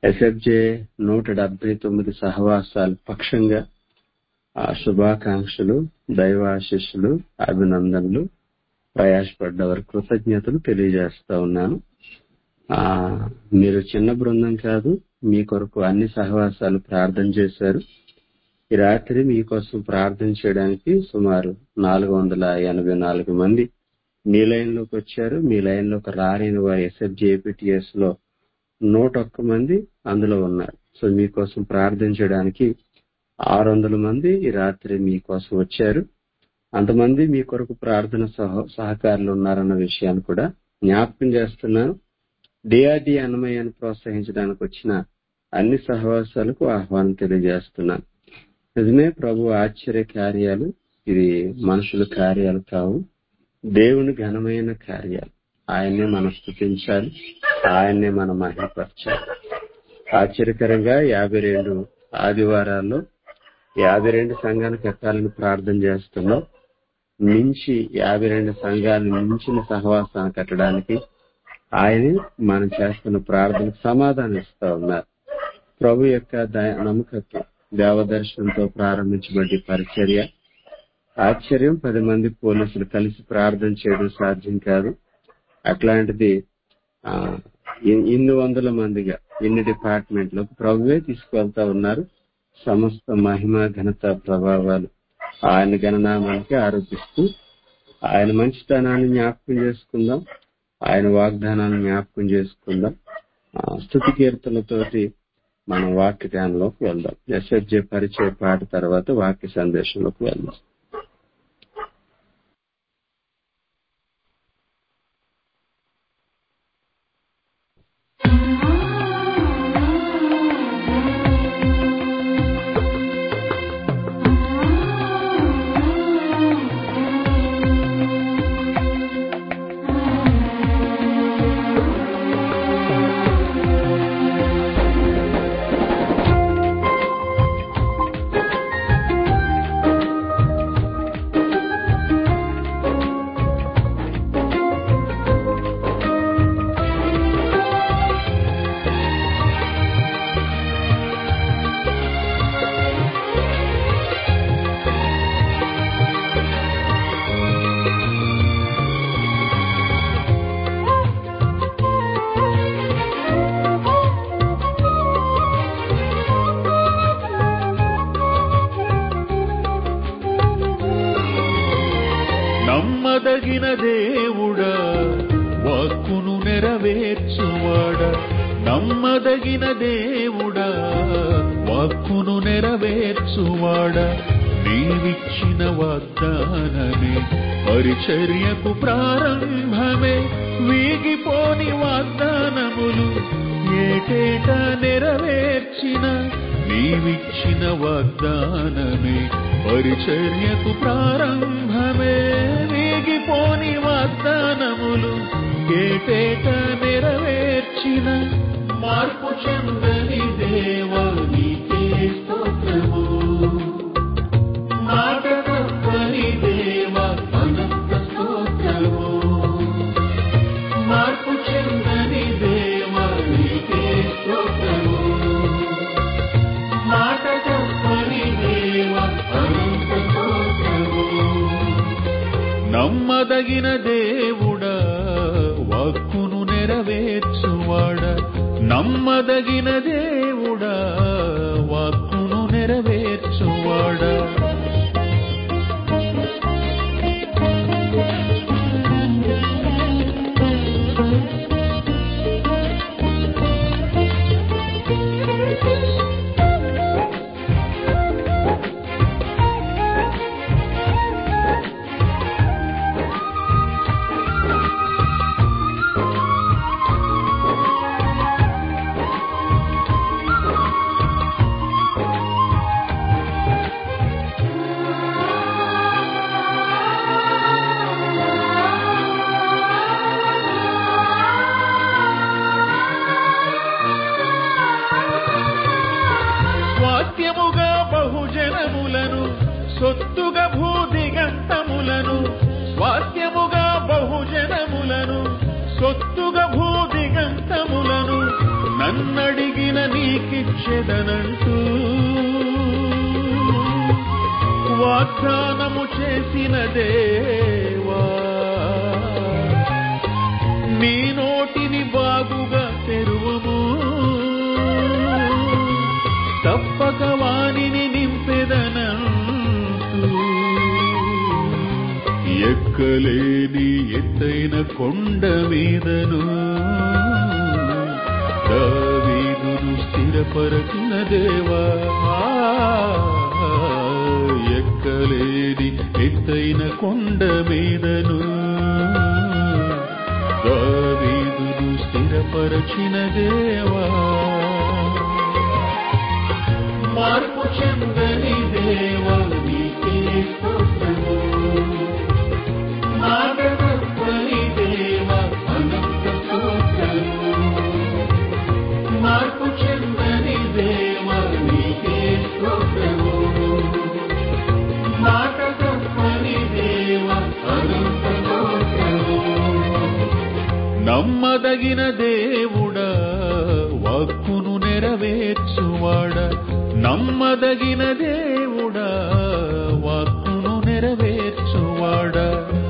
SFJ నూట డెబ్బై తొమ్మిది సహవాసాల పక్షంగా ఆ శుభాకాంక్షలు దైవాశిస్సులు అభినందనలు ప్రయాసపడ్డవారి కృతజ్ఞతలు తెలియజేస్తా ఉన్నాను ఆ మీరు చిన్న బృందం కాదు మీ కొరకు అన్ని సహవాసాలు ప్రార్థన చేశారు ఈ రాత్రి మీకోసం ప్రార్థన చేయడానికి సుమారు నాలుగు వందల ఎనభై నాలుగు మంది మీ లైన్ లోకి వచ్చారు మీ లైన్ లోకి రాలేని వారి ఎస్ఎఫ్జేపీటీఎస్ లో నూట ఒక్క మంది అందులో ఉన్నారు సో మీకోసం ప్రార్థన చేయడానికి ఆరు వందల మంది ఈ రాత్రి మీకోసం వచ్చారు అంతమంది మీ కొరకు ప్రార్థన సహ సహకారులు ఉన్నారన్న విషయాన్ని కూడా జ్ఞాపకం చేస్తున్నాను డిఆర్డి అన్నమయ్యను ప్రోత్సహించడానికి వచ్చిన అన్ని సహవాసాలకు ఆహ్వానం తెలియజేస్తున్నాను నిజమే ప్రభు ఆశ్చర్య కార్యాలు ఇది మనుషుల కార్యాలు కావు దేవుని ఘనమైన కార్యాలు ఆయన్నే మనం స్థుతించాలి ఆయన్నే మనం మహిమపరచాలి ఆశ్చర్యకరంగా యాభై రెండు ఆదివారాల్లో యాభై రెండు సంఘాలకు ఎక్కాలని ప్రార్థన చేస్తున్నాం మించి యాభై రెండు సంఘాలను మించిన సహవాసాన్ని కట్టడానికి ఆయనే మనం చేస్తున్న ప్రార్థనకు సమాధానం ఇస్తా ఉన్నారు ప్రభు యొక్క దయ- నమ్మకత్వం దేవదర్శనంతో ప్రారంభించబడి పరిచర్య ఆశ్చర్యం పది మంది పోలీసులు కలిసి ప్రార్థన చేయడం సాధ్యం కాదు అట్లాంటిది ఆ, ఇ- ఇన్ని వందల మందిగా ఇన్ని డిపార్ట్మెంట్లకు ప్రభువే తీసుకువెళ్తా ఉన్నారు సమస్త మహిమ ఘనత ప్రభావాలు ఆయన గణనామానికి ఆరోపిస్తూ ఆయన మంచితనాన్ని జ్ఞాపకం చేసుకుందాం ఆయన వాగ్దానాన్ని జ్ఞాపకం చేసుకుందాం ఆ, స్తుతి కీర్తనతోటి మనం వాక్య ధ్యానంలోకి వెళ్దాం ఎస్ఎఫ్జే పరిచయ పాట తర్వాత వాక్య సందేశంలోకి వెళ్దాం నమ్మదగిన దేవుడా వాక్కును నెరవేర్చువాడా నమ్మదగిన దేవుడా వాక్కును నెరవేర్చువాడా నీవిచ్చిన వాగ్దానమే పరిచర్యకు ప్రారంభమే వీగిపోని వాగ్దానములు ఏటేటా నెరవేర్చిన నీవిచ్చిన వాగ్దానమే పరిచర్యకు ప్రారంభమే వీగిపోని వాగ్దానములు ఏటేట నెరవేర్చిన మార్పు చెందని దేవా నీకే స్తోత్రము మాట తప్పని దేవా అనంత స్తోత్రము మార్పు చెందని దేవా నీకే స్తోత్రము మాట తప్పని దేవా అనంత స్తోత్రము నమ్మదగిన దేవుడా వాక్కును నెరవేర్చువాడా నమ్మదగిన దేవుడా వాక్కును నెరవేర్చువాడా స్వాస్థ్యముగా బహుజనములను సొత్తుగా భూదిగంతములను స్వాస్థ్యముగా బహుజనములను సొత్తుగా భూదిగంతములను నన్ను నన్నడిగిన నీకిచ్చెదనంటూ వాగ్దానము చేసిన దేవా నీ నోటిని బాగుగా తెరువుము తప్పక వాణిని నింపెదనంటూ ఎక్కలేని ఎత్తైన కొండ మీదను దావీదును స్థిరపరచిన దేవా ఎక్కలేని ఎత్తైన కొండ మీదను దావీదును స్థిరపరచిన దేవా మార్పు చెందని దేవా నీకే స్తోత్రము మాట తప్పని దేవా అనంత స్తోత్రము మార్పు చెందని దేవా నీకే స్తోత్రము మాట తప్పని దేవా అనంత స్తోత్రము నమ్మదగిన దేవుడా వాక్కును నెరవేర్చువాడా నమ్మదగిన దేవుడా వాక్కును నెరవేర్చువాడా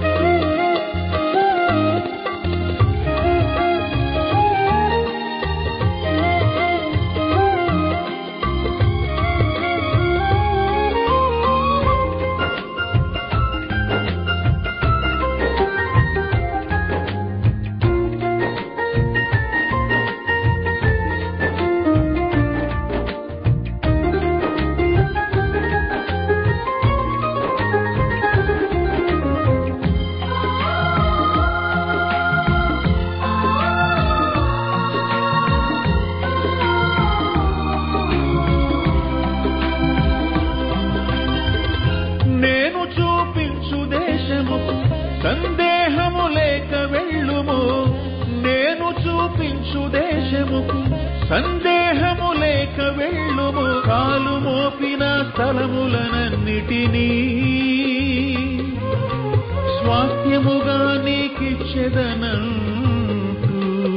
నేను చూపించు దేశము సందేహము లేక వెళ్ళుము నేను చూపించు దేశముకు సందేహము లేక వెళ్ళుము కాలు మోపిన స్థలములనన్నిటినీ స్వాస్థ్యముగా నీకిచ్చెదనంటూ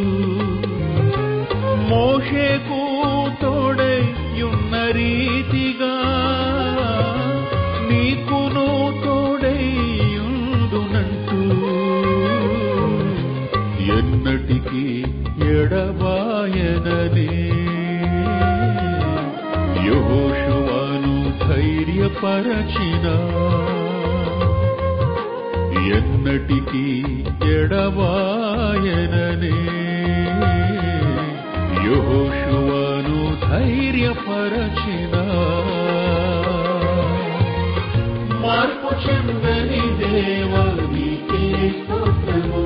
మోషేకు తోడయ్యున్న రీతిగా నీకును తోడయ్యుందునంటూ ఎన్నటికీ ఎడబాయననే యెహోషువను ధైర్యపరచిన ఎన్నటికీ ఎడబాయననే యెహోషువను ధైర్యపరచిన మార్పు చెందని దేవా నీకే స్తోత్రము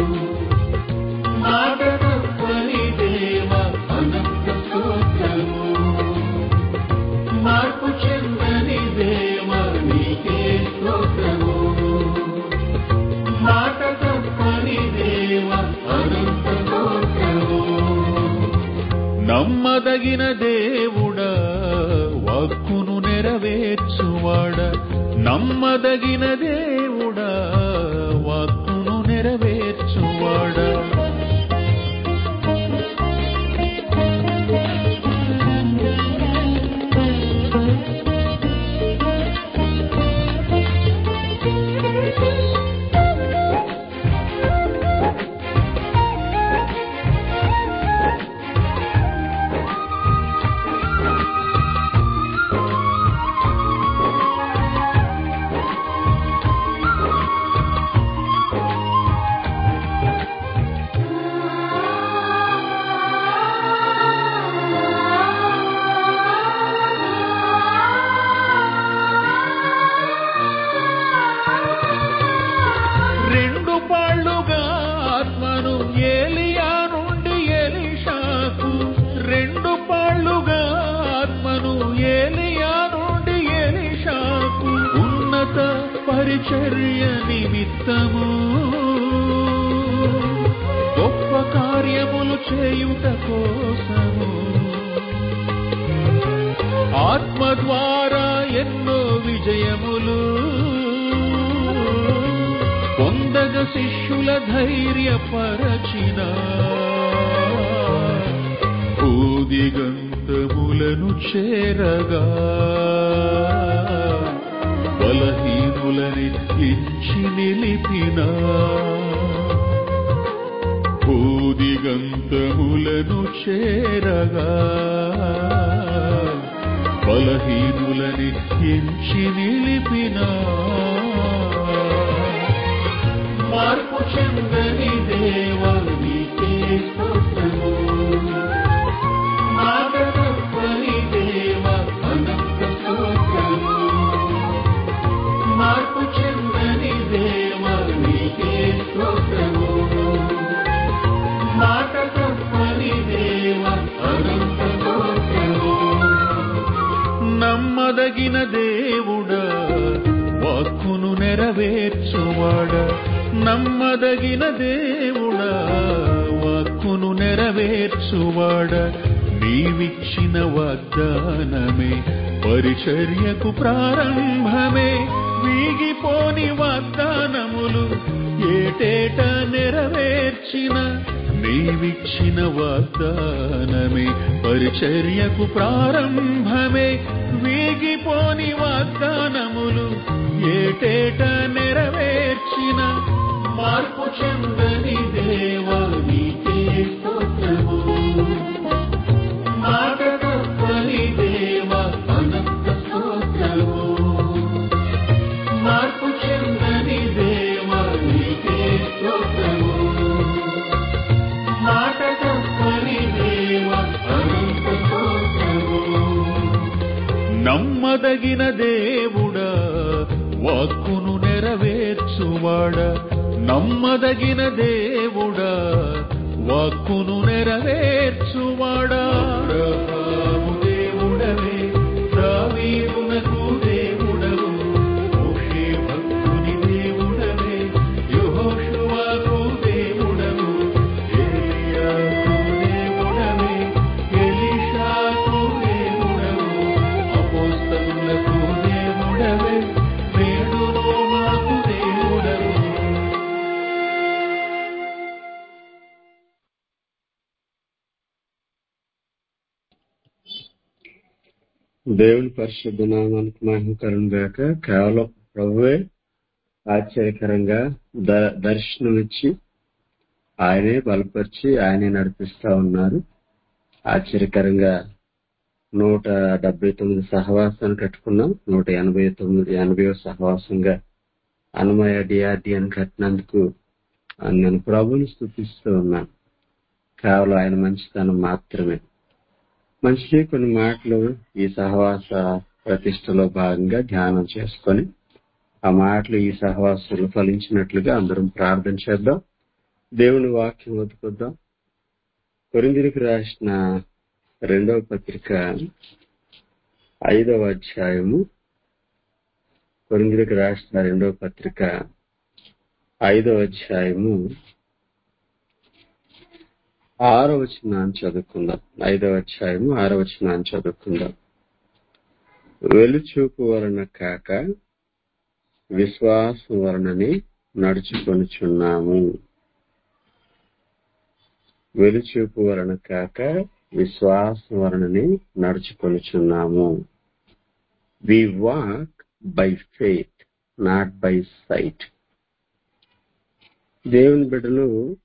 మాట తప్పని దేవా అనంత స్తోత్రము మార్పు చెందని దేవా నీకే స్తోత్రము మాట తప్పని దేవా అనంత స్తోత్రము నమ్మదగిన దేవుడా వాక్కును నెరవేర్చువాడా నమ్మదగిన దేవుడా వాక్కును నెరవేర్చువాడా రెండు పాళ్ళుగా ఆత్మను ఏలియా నుండి ఎలిషాకు రెండు పాళ్ళుగా ఆత్మను ఏలియా నుండి ఎలిషాకు ఉన్నత పరిచర్య నిమిత్తము గొప్ప కార్యములు చేయుట కోసము ఆత్మ ద్వారా ఎన్నో విజయములు పొందగ శిష్యుల ధైర్యపరచిన భూదిగంతములను చేరగా బలహీనులని ఇచ్చి నిలిపిన భూదిగంతములను చేరగా బలహీనులని ఎంచి నిలిపినా మార్పు చెందని దేవా నీకే స్తోత్రము మాట తప్పని దేవా అనంత స్తోత్రము మార్పు చెందని దేవా నీకే స్తోత్రము మాట తప్పని దేవా అనంత స్తోత్రము నమ్మదగిన దేవుడా వాక్కును నెరవేర్చువాడా నమ్మదగిన దేవుడా వాక్కును నెరవేర్చువాడా నీవిచ్చిన వాగ్దానమే పరిచర్యకు ప్రారంభమే వీగిపోని వాగ్దానములు ఏటేట నెరవేర్చిన నీవిచ్చిన వాగ్దానమే పరిచర్యకు ప్రారంభమే వీగిపోని వాగ్దానములు ఏటేట నెరవేర్చిన మార్పు చెందని దేవా నీకే స్తోత్రము మాట తప్పని దేవా అనంత స్తోత్రము మార్పు చెందని దేవా నీకే స్తోత్రము మాట తప్పని దేవా అనంత స్తోత్రము నమ్మదగిన దేవుడా వాక్కును నెరవేర్చువాడా నమ్మదగిన దేవుడా వాక్కును నెరవేర్చువాడా అబ్రహాము దేవుడవే దావీదునకు దేవుడవు మోషే భక్తుని దేవుడవే యెహోషువకు దేవుడవు ఏలియాకు దేవుడవే ఎలీషాకు దేవుడవు అపోస్తలులకు దేవుడవే నేడును మాకు దేవుడవు దేవుని పరిశుద్ధ నామానికి మహిమకరం గాక కేవలం ప్రభువే ఆశ్చర్యకరంగా ద- దర్శనమిచ్చి ఆయనే బలపరిచి ఆయనే నడిపిస్తా ఉన్నారు ఆశ్చర్యకరంగా నూట డెబ్బై తొమ్మిది సహవాసాన్ని కట్టుకున్నాం నూట ఎనభై తొమ్మిది ఎనభై సహవాసంగా అన్నమయ్య డిఆర్డి అని కట్టినందుకు ఆ, నేను ప్రభుని స్థుతిస్తూ ఉన్నాను కేవలం ఆయన మంచితనం మాత్రమే మంచి కొన్ని మాటలు ఈ సహవాస ప్రతిష్టలో భాగంగా ధ్యానం చేసుకొని ఆ మాటలు ఈ సహవాసంలో ఫలించినట్లుగా అందరం ప్రార్థన చేద్దాం దేవుని వాక్యం వదుకుద్దాం కొరిందిరికి రాసిన రెండవ పత్రిక ఐదవ అధ్యాయము కొరిందిరికి రాసిన రెండవ పత్రిక ఐదవ అధ్యాయము ఆరో వచనాన్ని చదువుకుందాం ఐదవ అధ్యాయము ఆరో వచనాన్ని చదువుకుందాం వెలుచూపు వలన కాక విశ్వాసం వలనని నడుచుకొనుచున్నాము వెలుచూపు వలన కాక విశ్వాసం వలనని నడుచుకొనుచున్నాము we walk by faith not by sight దేవుని బిడ్డలు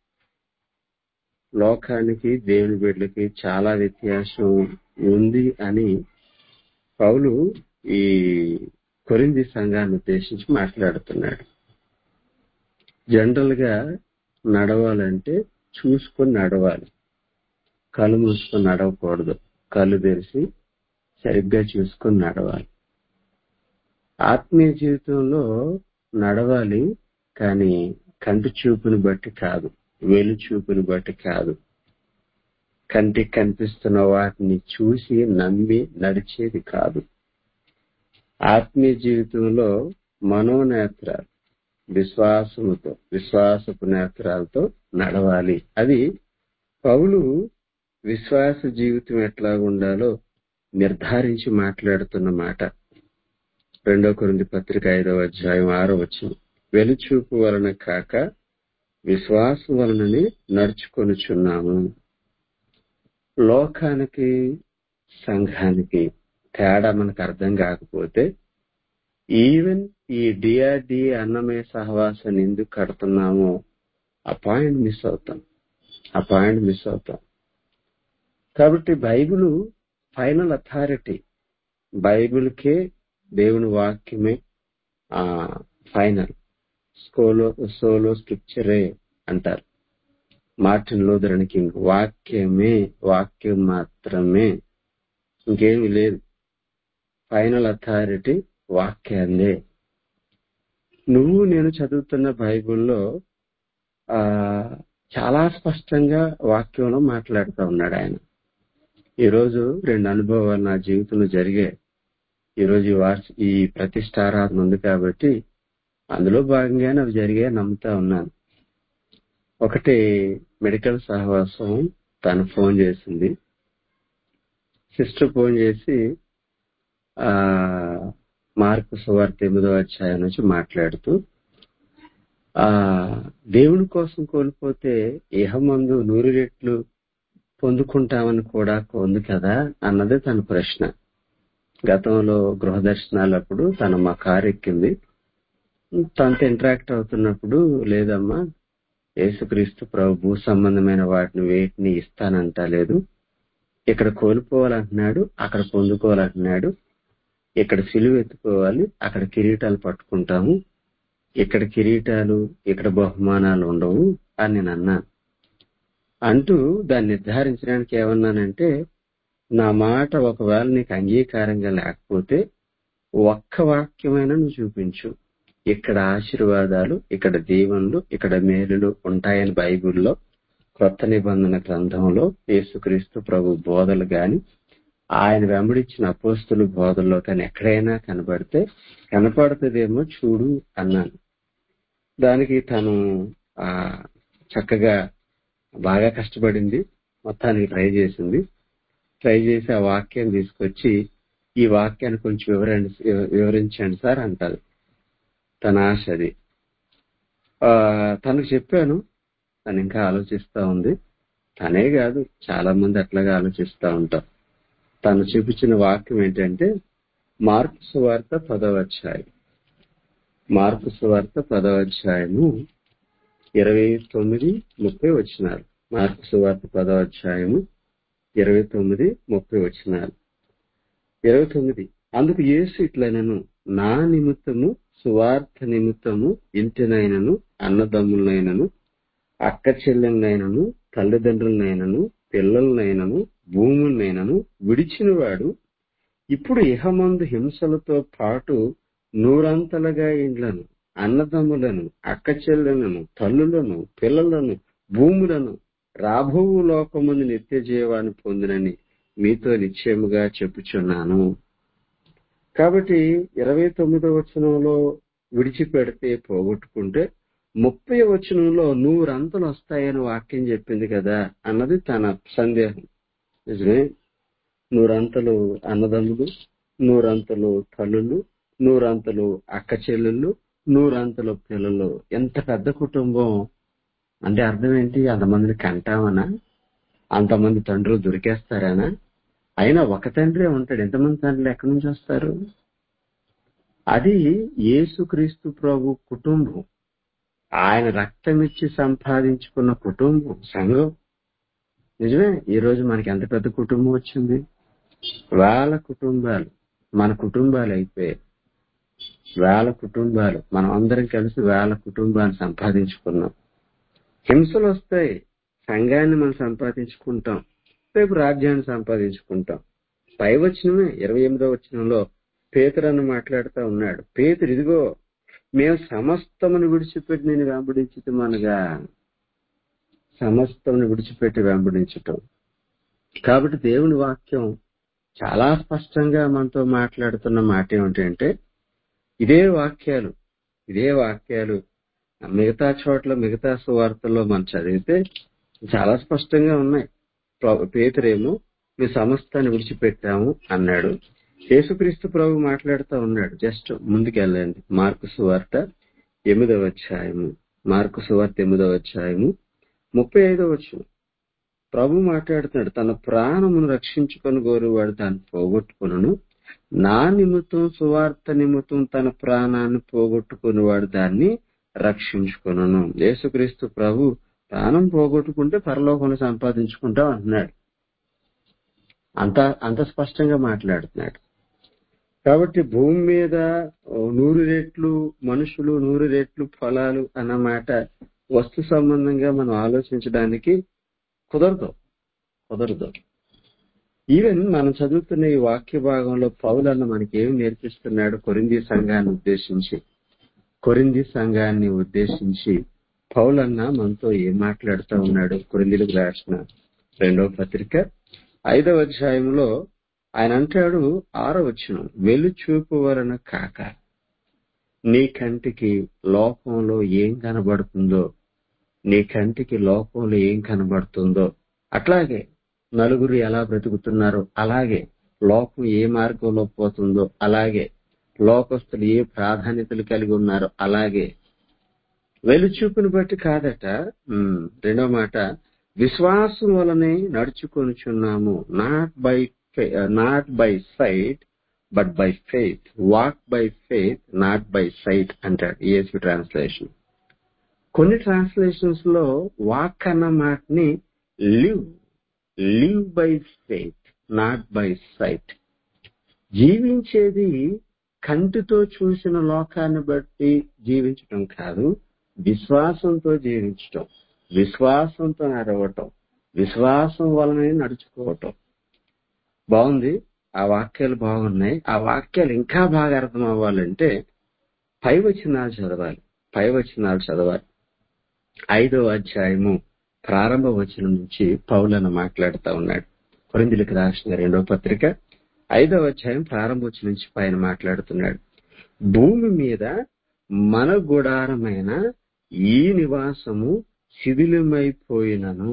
లోకానికి దేవుని బిడ్డలకి చాలా వ్యత్యాసం ఉంది అని పౌలు ఈ కొరింది సంఘాన్ని ఉద్దేశించి మాట్లాడుతున్నాడు జనరల్ గా నడవాలంటే చూసుకొని నడవాలి కళ్ళు మూసుకొని నడవకూడదు కళ్ళు తెరిచి సరిగ్గా చూసుకొని నడవాలి ఆత్మీయ జీవితంలో నడవాలి కానీ కంటి చూపుని బట్టి కాదు వెలు చూపుని బట్టి కాదు కంటికి కనిపిస్తున్న వాటిని చూసి నమ్మి నడిచేది కాదు ఆత్మీయ జీవితంలో మనోనేత్రాలు విశ్వాసముతో విశ్వాసపు నేత్రాలతో నడవాలి అది పౌలు విశ్వాస జీవితం ఎట్లా ఉండాలో నిర్ధారించి మాట్లాడుతున్న మాట రెండో కొరింది పత్రిక ఐదవ అధ్యాయం ఆరో వచ్చిన వెలుచూపు వలన కాక విశ్వాసం వలనని నడుచుకొనుచున్నాము లోకానికి సంఘానికి తేడా మనకు అర్థం కాకపోతే ఈవెన్ ఈ డిఆర్డిఏ అన్నమయ సహవాసాన్ని ఎందుకు కడుతున్నామో ఆ పాయింట్ మిస్ అవుతాం ఆ పాయింట్ మిస్ అవుతాం కాబట్టి బైబిల్ ఫైనల్ అథారిటీ బైబిల్కే దేవుని వాక్యమే ఆ ఫైనల్ స్కోలో సోలో స్క్రిప్చరే అంటారు మార్టిన్ లూథరన్ కింగ్ వాక్యమే వాక్యం మాత్రమే ఇంకేమీ లేదు ఫైనల్ అథారిటీ వాక్యాన్నే నువ్వు నేను చదువుతున్న బైబిల్లో ఆ చాలా స్పష్టంగా వాక్యంలో మాట్లాడుతూ ఉన్నాడు ఆయన ఈరోజు రెండు అనుభవాలు నా జీవితంలో జరిగాయి ఈరోజు ఈ వార్ష ఈ ప్రతిష్టారాధన ఉంది కాబట్టి అందులో భాగంగానే అవి జరిగాయి నమ్ముతా ఉన్నాను ఒకటి మెడికల్ సహవాసం తను ఫోన్ చేసింది సిస్టర్ ఫోన్ చేసి ఆ మార్కు సువార్త ఎనిమిదో అధ్యాయం నుంచి మాట్లాడుతూ ఆ దేవుని కోసం కోల్పోతే ఇహమందు నూరు రెట్లు పొందుకుంటామని కూడా ఉంది కదా అన్నది తన ప్రశ్న గతంలో గృహ దర్శనాలప్పుడు తను మా కారు ఎక్కింది తనతో ఇంటరాక్ట్ అవుతున్నప్పుడు లేదమ్మా యేసుక్రీస్తు ప్రభు భూ సంబంధమైన వాటిని వేటిని ఇస్తానంట లేదు ఇక్కడ కోల్పోవాలంటున్నాడు అక్కడ పొందుకోవాలంటున్నాడు ఇక్కడ సిలువ ఎత్తుకోవాలి అక్కడ కిరీటాలు పట్టుకుంటాము ఇక్కడ కిరీటాలు ఇక్కడ బహుమానాలు ఉండవు అని నేను అన్నాను అంటూ దాన్ని నిర్ధారించడానికి ఏమన్నానంటే నా మాట ఒకవేళ నీకు అంగీకారంగా లేకపోతే ఒక్క వాక్యమైనా నువ్వు చూపించు ఇక్కడ ఆశీర్వాదాలు ఇక్కడ దీవెనలు ఇక్కడ మేలులు ఉంటాయని బైబిల్లో క్రొత్త నిబంధన గ్రంథంలో యేసుక్రీస్తు ప్రభు బోధలు గాని ఆయన వెంబడించిన అపోస్తులు బోధల్లో కానీ ఎక్కడైనా కనబడితే కనపడుతుందేమో చూడు అన్నాను దానికి తను ఆ చక్కగా బాగా కష్టపడింది మొత్తానికి ట్రై చేసింది ట్రై చేసి ఆ వాక్యం తీసుకొచ్చి ఈ వాక్యాన్ని కొంచెం వివరండి వివరించండి సార్ అంటారు తన ఆశ అది ఆ తనకు చెప్పాను తను ఇంకా ఆలోచిస్తా ఉంది తనే కాదు చాలా మంది అట్లాగా ఆలోచిస్తా ఉంటారు తను చూపించిన వాక్యం ఏంటంటే మార్పు సువార్త పదవ అధ్యాయం మార్పు సువార్త పదవ అధ్యాయము ఇరవై తొమ్మిది ముప్పై వచ్చినారు మార్పు సువార్త పదవ అధ్యాయము ఇరవై తొమ్మిది ముప్పై వచ్చినారు ఇరవై తొమ్మిది అందుకు యేసు ఇట్లనను నా నిమిత్తము సువార్త నిమిత్తము ఇంటినైనను అన్నదమ్ములనైనను అక్క చెల్లెలనైనను తల్లిదండ్రులనైనను పిల్లలనైనను భూములనైనను విడిచినవాడు ఇప్పుడు ఇహమందు హింసలతో పాటు నూరంతలుగా ఇండ్లను అన్నదమ్ములను అక్క చెల్లెలను తల్లులను పిల్లలను భూములను రాబో లోకమందు నిత్య జీవాన్ని పొందినని మీతో నిశ్చయముగా చెప్పుచున్నాను కాబట్టి ఇరవై తొమ్మిదో వచనంలో విడిచిపెడితే పోగొట్టుకుంటే ముప్పై వచనంలో నూరంతలు వస్తాయని వాక్యం చెప్పింది కదా అన్నది తన సందేహం నిజమే నూరంతలు అన్నదమ్ములు నూరంతలు తల్లులు నూరంతలు అక్క చెల్లెళ్ళు నూరంతలు పిల్లలు ఎంత పెద్ద కుటుంబం అంటే అర్థం ఏంటి అంతమందిని కంటామనా అంతమంది తండ్రులు దొరికేస్తారానా అయినా ఒక తండ్రే ఉంటాడు ఎంతమంది తండ్రులు ఎక్కడి నుంచి వస్తారు అది యేసుక్రీస్తు ప్రభు కుటుంబం ఆయన రక్తమిచ్చి సంపాదించుకున్న కుటుంబం సంఘం నిజమే ఈ రోజు మనకి ఎంత పెద్ద కుటుంబం వచ్చింది వేల కుటుంబాలు మన కుటుంబాలు అయిపోయాయి వేల కుటుంబాలు మనం అందరం కలిసి వేల కుటుంబాన్ని సంపాదించుకున్నాం హింసలు వస్తాయి సంఘాన్ని మనం సంపాదించుకుంటాం రేపు రాజ్యాన్ని సంపాదించుకుంటాం పై వచ్చినమే ఇరవై ఎనిమిదో వచ్చినంలో పేతురన్న మాట్లాడుతూ ఉన్నాడు పేతురు ఇదిగో మేము సమస్తమును విడిచిపెట్టి నేను వెంబడించుతామనగా సమస్తమును విడిచిపెట్టి వెంబడించటం కాబట్టి దేవుని వాక్యం చాలా స్పష్టంగా మనతో మాట్లాడుతున్న మాట ఏమిటంటే ఇదే వాక్యాలు ఇదే వాక్యాలు మిగతా చోట్ల మిగతా సువార్తల్లో మనం చదివితే చాలా స్పష్టంగా ఉన్నాయి పేతురేమో మీ సమస్తాన్ని విడిచిపెట్టాము అన్నాడు యేసుక్రీస్తు ప్రభు మాట్లాడుతూ ఉన్నాడు జస్ట్ ముందుకెళ్ళండి మార్కు సువార్త ఎనిమిదవ అధ్యాయము మార్కు సువార్త ఎనిమిదవ అధ్యాయము ముప్పై ఐదవ వచ్చు ప్రభు మాట్లాడుతున్నాడు తన ప్రాణమును రక్షించుకొని కోరువాడు దాన్ని పోగొట్టుకును నా నిమిత్తం సువార్త నిమిత్తం తన ప్రాణాన్ని పోగొట్టుకునేవాడు దాన్ని రక్షించుకును యేసుక్రీస్తు ప్రభు ప్రాణం పోగొట్టుకుంటే పరలోకంలో సంపాదించుకుంటాం అంటున్నాడు అంత అంత స్పష్టంగా మాట్లాడుతున్నాడు కాబట్టి భూమి మీద నూరు రెట్లు మనుషులు నూరు రెట్లు పొలాలు అన్నమాట వస్తు సంబంధంగా మనం ఆలోచించడానికి కుదరదు కుదరదు ఈవెన్ మనం చదువుతున్న ఈ వాక్య భాగంలో పౌలన్న మనకి ఏం నేర్పిస్తున్నాడు కొరింది సంఘాన్ని ఉద్దేశించి కొరింది సంఘాన్ని ఉద్దేశించి పౌలన్న మనతో ఏం మాట్లాడుతూ ఉన్నాడు కొరిందిలకు రాసిన రెండవ పత్రిక ఐదవ అధ్యాయంలో ఆయన అంటాడు ఆరో వచ్చిన వెలుచూపు వలన కాక నీ కంటికి లోకంలో ఏం కనబడుతుందో నీ కంటికి లోకంలో ఏం కనబడుతుందో అట్లాగే నలుగురు ఎలా బ్రతుకుతున్నారో అలాగే లోకం ఏ మార్గంలో పోతుందో అలాగే లోకస్తులు ఏ ప్రాధాన్యతలు కలిగి ఉన్నారో అలాగే వెలుచూపుని బట్టి కాదట ఉమ్, రెండో మాట విశ్వాసం వలనే నడుచుకొనుచున్నాము not by not by sight but by faith walk by faith not by sight అంటాడు ఈఎస్పి ట్రాన్స్లేషన్ కొన్ని ట్రాన్స్లేషన్స్ లో వాక్ అన్న మాటని live live by faith not by sight జీవించేది కంటితో చూసిన లోకాన్ని బట్టి జీవించటం కాదు విశ్వాసంతో జీవించటం విశ్వాసంతో నడవటం విశ్వాసం వలనే నడుచుకోవటం బాగుంది ఆ వాక్యాలు బాగున్నాయి ఆ వాక్యాలు ఇంకా బాగా అర్థం అవ్వాలంటే పై వచనాలు చదవాలి పై వచనాలు చదవాలి ఐదవ అధ్యాయము ప్రారంభ వచనం నుంచి పౌలను మాట్లాడుతూ ఉన్నాడు కొరిందులకు రాసిన రెండవ పత్రిక ఐదవ అధ్యాయం ప్రారంభ వచనం నుంచి పైన మాట్లాడుతున్నాడు భూమి మీద మన గుడారమైన ఈ నివాసము శిథిలమైపోయినను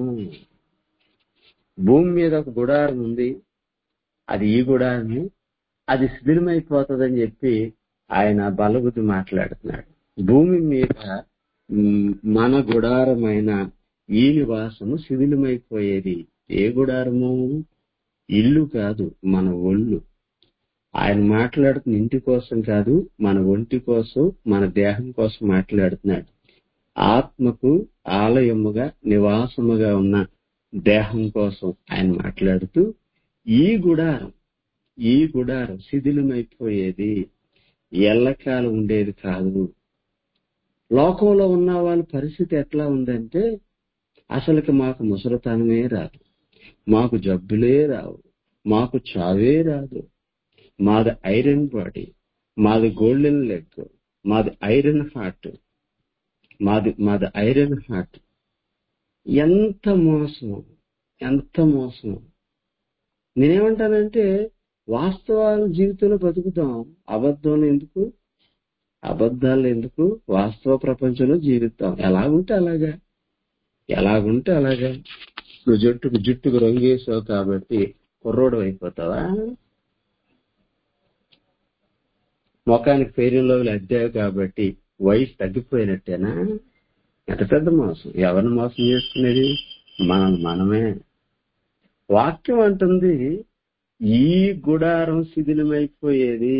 భూమి మీద ఒక గుడారం ఉంది అది ఈ గుడారమే అది శిథిలమైపోతుందని చెప్పి ఆయన బలబుద్ధి మాట్లాడుతున్నాడు భూమి మీద మ్, మన గుడారమైన ఈ నివాసము శిథిలమైపోయేది ఏ గుడారము ఇల్లు కాదు మన ఒళ్ళు ఆయన మాట్లాడుతున్న ఇంటి కోసం కాదు మన ఒంటి కోసం మన దేహం కోసం మాట్లాడుతున్నాడు ఆత్మకు ఆలయముగా నివాసముగా ఉన్న దేహం కోసం ఆయన మాట్లాడుతూ ఈ గుడారం ఈ గుడారం శిథిలమైపోయేది ఎల్లకాలం ఉండేది కాదు లోకంలో ఉన్న వాళ్ళ పరిస్థితి ఎట్లా ఉందంటే అసలుకి మాకు ముసలితనమే రాదు మాకు జబ్బులే రావు మాకు చావే రాదు మాది ఐరన్ బాడీ మాది గోల్డెన్ లెగ్ మాది ఐరన్ హార్ట్ మాది మాది ఐరన్ హార్ట్ ఎంత మోసం ఎంత మోసం నేనేమంటానంటే వాస్తవాలు జీవితంలో బతుకుతాం అబద్ధంలో ఎందుకు అబద్ధాలు ఎందుకు వాస్తవ ప్రపంచంలో జీవిస్తాం ఎలాగుంటే అలాగా ఎలాగుంటే అలాగా నువ్వు జుట్టుకు జుట్టుకు రంగేసావు కాబట్టి కుర్రోడు అయిపోతావా ముఖానికి ఫెయిరీలో అద్దావు కాబట్టి వయసు తగ్గిపోయినట్టేనా ఎంత పెద్ద మోసం ఎవరిని మోసం చేసుకునేది మనం మనమే వాక్యం అంటుంది ఈ గుడారం శిథిలమైపోయేది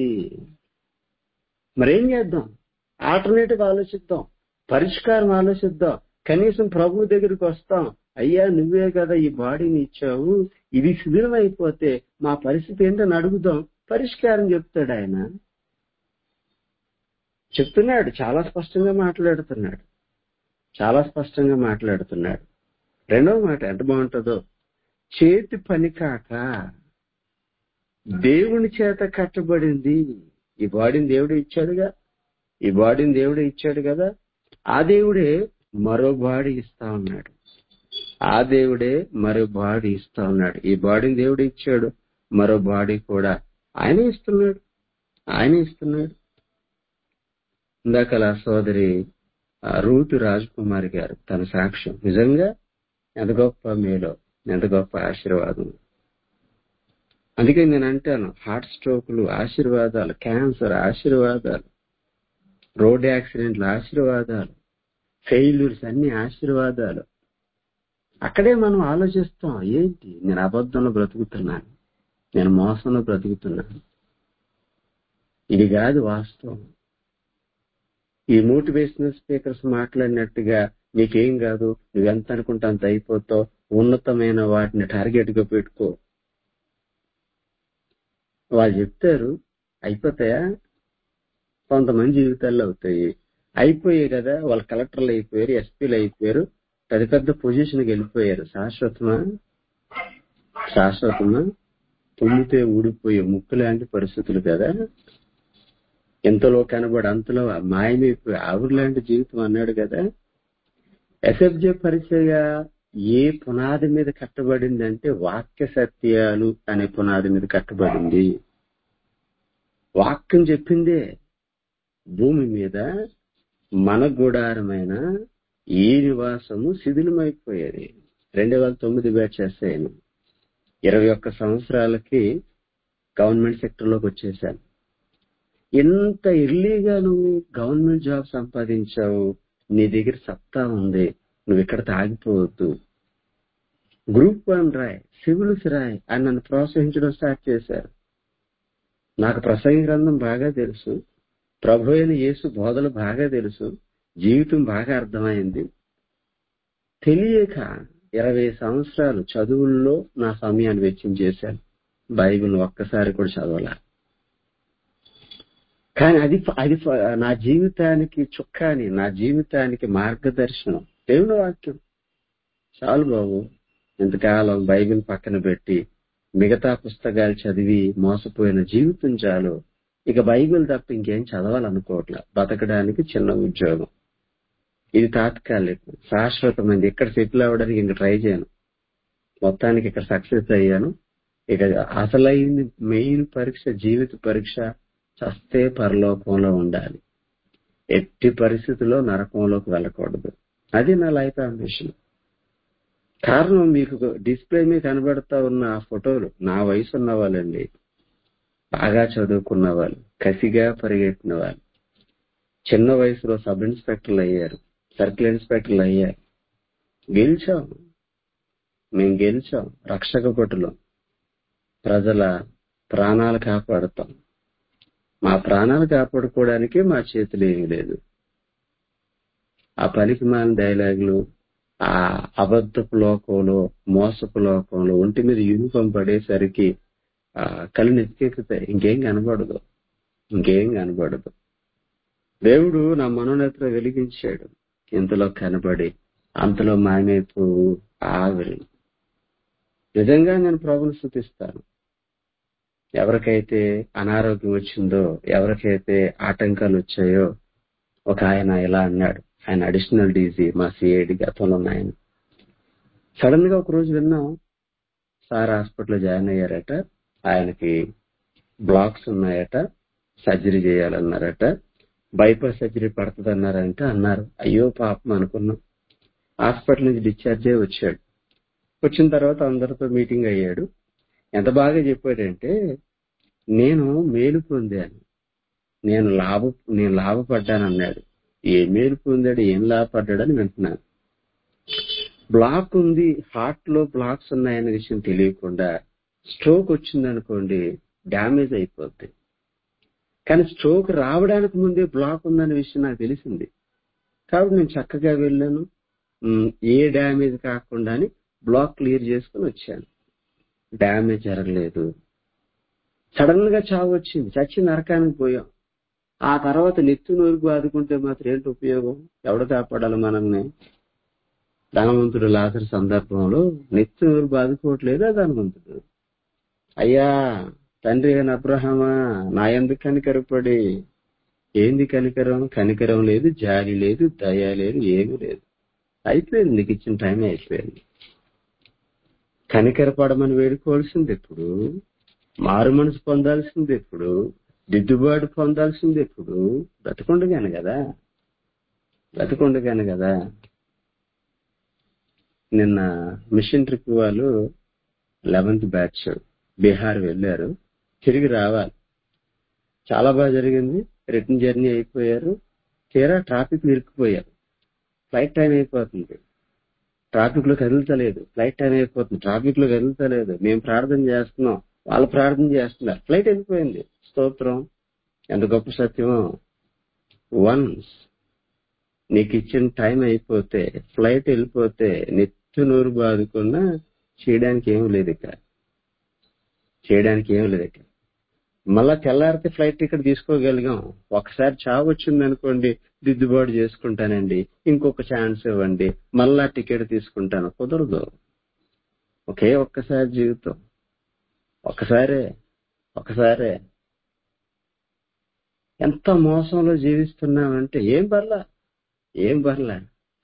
మరేం చేద్దాం ఆల్టర్నేటివ్ ఆలోచిద్దాం పరిష్కారం ఆలోచిద్దాం కనీసం ప్రభు దగ్గరికి వస్తాం అయ్యా నువ్వే కదా ఈ బాడీని ఇచ్చావు ఇది శిథిలం అయిపోతే మా పరిస్థితి ఏంటని అడుగుదాం పరిష్కారం చెప్తాడు ఆయన చెప్తున్నాడు చాలా స్పష్టంగా మాట్లాడుతున్నాడు చాలా స్పష్టంగా మాట్లాడుతున్నాడు రెండవ మాట ఎంత బాగుంటుందో చేతి పని కాక దేవుని చేత కట్టబడింది ఈ బాడీని దేవుడే ఇచ్చాడుగా ఈ బాడీని దేవుడే ఇచ్చాడు కదా ఆ దేవుడే మరో బాడీ ఇస్తా ఉన్నాడు ఆ దేవుడే మరో బాడీ ఇస్తా ఉన్నాడు ఈ బాడీని దేవుడు ఇచ్చాడు మరో బాడీ కూడా ఆయన ఇస్తున్నాడు ఆయన ఇస్తున్నాడు ఇందాకలా సోదరి ఆ, రూతు రాజకుమారి గారు తన సాక్ష్యం నిజంగా ఎంత గొప్ప మేలో ఎంత గొప్ప ఆశీర్వాదం అందుకే నేను అంటాను హార్ట్ స్ట్రోక్లు ఆశీర్వాదాలు క్యాన్సర్ ఆశీర్వాదాలు రోడ్ యాక్సిడెంట్లు ఆశీర్వాదాలు ఫెయిల్యూర్స్ అన్ని ఆశీర్వాదాలు అక్కడే మనం ఆలోచిస్తాం ఏంటి నేను అబద్ధంలో బ్రతుకుతున్నాను నేను మోసంలో బ్రతుకుతున్నాను ఇది కాదు వాస్తవం ఈ మోటివేషనల్ స్పీకర్స్ మాట్లాడినట్టుగా నీకేం కాదు నువ్వెంత అనుకుంటే అంత అయిపోతావు ఉన్నతమైన వాటిని టార్గెట్ గా పెట్టుకో వాళ్ళు చెప్తారు అయిపోతాయా కొంతమంది జీవితాల్లో అవుతాయి అయిపోయాయి కదా వాళ్ళు కలెక్టర్లు అయిపోయారు ఎస్పీలు అయిపోయారు పెద్ద పెద్ద పొజిషన్కి వెళ్ళిపోయారు శాశ్వతమా శాశ్వతమా తుమ్మితే ఊడిపోయే ముక్కు లాంటి పరిస్థితులు కదా ఎంతలో కనబడి అంతలో మాయమైపోయి ఆవిరి లాంటి జీవితం అన్నాడు కదా ఎస్ఎఫ్జే పరిచయ ఏ పునాది మీద కట్టబడింది అంటే వాక్య సత్యాలు అనే పునాది మీద కట్టబడింది వాక్యం చెప్పిందే భూమి మీద మన గుడారమైన ఈ నివాసము శిథిలమైపోయేది రెండు వేల తొమ్మిది బ్యాచ్ చేస్తాను ఇరవై ఒక్క సంవత్సరాలకి గవర్నమెంట్ సెక్టర్ లోకి వచ్చేసాను ఎంత ఎర్లీగా నువ్వు గవర్నమెంట్ జాబ్ సంపాదించావు నీ దగ్గర సత్తా ఉంది నువ్వు ఇక్కడ తాగిపోవద్దు గ్రూప్ వన్ రాయ్ సివిల్స్ రాయ్ అని నన్ను ప్రోత్సహించడం స్టార్ట్ చేశారు నాకు ప్రసంగ గ్రంథం బాగా తెలుసు ప్రభు అయిన యేసు బోధలు బాగా తెలుసు జీవితం బాగా అర్థమైంది తెలియక ఇరవై సంవత్సరాలు చదువుల్లో నా సమయాన్ని వెచ్చించేశాను బైబిల్ ఒక్కసారి కూడా చదవాల కానీ అది అది నా జీవితానికి చుక్కాని నా జీవితానికి మార్గదర్శనం దేవుని వాక్యం చాలు బాబు ఇంతకాలం బైబిల్ పక్కన పెట్టి మిగతా పుస్తకాలు చదివి మోసపోయిన జీవితం చాలు ఇక బైబిల్ తప్ప ఇంకేం చదవాలనుకోవట్లే బతకడానికి చిన్న ఉద్యోగం ఇది తాత్కాలికం శాశ్వతమైంది ఇక్కడ సెటిల్ అవ్వడానికి ఇంక ట్రై చేయను మొత్తానికి ఇక్కడ సక్సెస్ అయ్యాను ఇక అసలైంది మెయిన్ పరీక్ష జీవిత పరీక్ష చస్తే పరలోకంలో ఉండాలి ఎట్టి పరిస్థితుల్లో నరకంలోకి వెళ్ళకూడదు అది నా లైఫ్ అంబిషన్ కారణం మీకు డిస్ప్లే మీద కనబడతా ఉన్న ఆ ఫోటోలు నా వయసు ఉన్న వాళ్ళండి బాగా చదువుకున్న వాళ్ళు కసిగా పరిగెట్టిన వాళ్ళు చిన్న వయసులో సబ్ ఇన్స్పెక్టర్లు అయ్యారు సర్కిల్ ఇన్స్పెక్టర్లు అయ్యారు గెలిచాం మేము గెలిచాం రక్షక భటులు ప్రజల ప్రాణాలు కాపాడుతాం మా ప్రాణాలు కాపాడుకోవడానికి మా చేతులు ఏమీ లేదు ఆ పనికి మాలిన డైలాగులు ఆ అబద్ధపు లోకంలో మోసపు లోకంలో ఒంటి మీద యూనిఫామ్ పడేసరికి ఆ కళ్ళు నెత్తికెక్కుతాయి ఇంకేం కనబడదు ఇంకేం కనబడదు దేవుడు నా మనోనేత్ర వెలిగించాడు ఇంతలో కనబడి అంతలో మాయమైపు ఆవిరి నిజంగా నేను ప్రభుని స్థుతిస్తాను ఎవరికైతే అనారోగ్యం వచ్చిందో ఎవరికైతే ఆటంకాలు వచ్చాయో ఒక ఆయన ఇలా అన్నాడు ఆయన అడిషనల్ డీజీ మా సిఐడి గతంలో ఆయన సడన్ గా ఒక రోజు విన్నాం సార్ హాస్పిటల్లో జాయిన్ అయ్యారట ఆయనకి బ్లాక్స్ ఉన్నాయట సర్జరీ చేయాలన్నారట బైపాస్ సర్జరీ పడుతుంది అన్నారంటే అన్నారు అయ్యో పాపం అనుకున్నాం హాస్పిటల్ నుంచి డిశ్చార్జ్ అయ్యి వచ్చాడు వచ్చిన తర్వాత అందరితో మీటింగ్ అయ్యాడు ఎంత బాగా చెప్పాడంటే నేను మేలు పొందాను నేను లాభ నేను లాభపడ్డాను అన్నాడు ఏ మేలు పొందాడు ఏం లాభపడ్డాడని వింటున్నాను బ్లాక్ ఉంది హార్ట్ లో బ్లాక్స్ ఉన్నాయన్న విషయం తెలియకుండా స్ట్రోక్ వచ్చింది అనుకోండి డ్యామేజ్ అయిపోద్ది కానీ స్ట్రోక్ రావడానికి ముందే బ్లాక్ ఉందనే విషయం నాకు తెలిసింది కాబట్టి నేను చక్కగా వెళ్ళాను ఏ డ్యామేజ్ కాకుండా బ్లాక్ క్లియర్ చేసుకుని వచ్చాను డ్యామేజ్ జరగలేదు సడన్ గా చావు వచ్చింది చచ్చి నరకానికి పోయాం ఆ తర్వాత నెత్తి నూరుకు బాదుకుంటే మాత్రం ఏంటి ఉపయోగం ఎవడు కాపాడాలి మనల్ని ధనవంతుడు లాసరి సందర్భంలో నెత్తి నూరు బాదుకోవట్లేదా ధనవంతుడు అయ్యా తండ్రి అయిన అబ్రహమా నా ఎందుకు కనికరపడి ఏంది కనికరం కనికరం లేదు జాలి లేదు దయ లేదు ఏమీ లేదు అయిపోయింది నీకు ఇచ్చిన టైం అయిపోయింది కనికరపడమని వేడుకోవాల్సింది ఎప్పుడు మారు మనసు పొందాల్సింది ఎప్పుడు దిద్దుబాటు పొందాల్సింది ఎప్పుడు బ్రతకుండగాను కదా బ్రతకుండగాను కదా నిన్న మిషన్ ట్రిప్ వాళ్ళు లెవెన్త్ బ్యాచ్ బీహార్ వెళ్ళారు తిరిగి రావాలి చాలా బాగా జరిగింది రిటర్న్ జర్నీ అయిపోయారు తీరా ట్రాఫిక్ ఇరుక్కుపోయారు ఫ్లైట్ టైం అయిపోతుంది ట్రాఫిక్ లో కదులుతలేదు ఫ్లైట్ టైం అయిపోతుంది ట్రాఫిక్ లో కదులుతలేదు మేము ప్రార్థన చేస్తున్నాం వాళ్ళు ప్రార్థన చేస్తున్నారు ఫ్లైట్ వెళ్ళిపోయింది స్తోత్రం ఎంత గొప్ప సత్యమో వన్స్ నీకు ఇచ్చిన టైం అయిపోతే ఫ్లైట్ వెళ్ళిపోతే నెత్తి నూరు బాదుకున్నా చేయడానికి ఏం లేదు ఇక చేయడానికి ఏం లేదు ఇక మళ్ళా తెల్లారితే ఫ్లైట్ టికెట్ తీసుకోగలిగాం ఒకసారి చావు వచ్చింది అనుకోండి దిద్దుబాటు చేసుకుంటానండి ఇంకొక ఛాన్స్ ఇవ్వండి మళ్ళా టికెట్ తీసుకుంటాను కుదరదు ఒకే ఒక్కసారి జీవితం ఒక్కసారే ఒకసారే ఎంత మోసంలో జీవిస్తున్నామంటే ఏం పర్లా ఏం పర్లా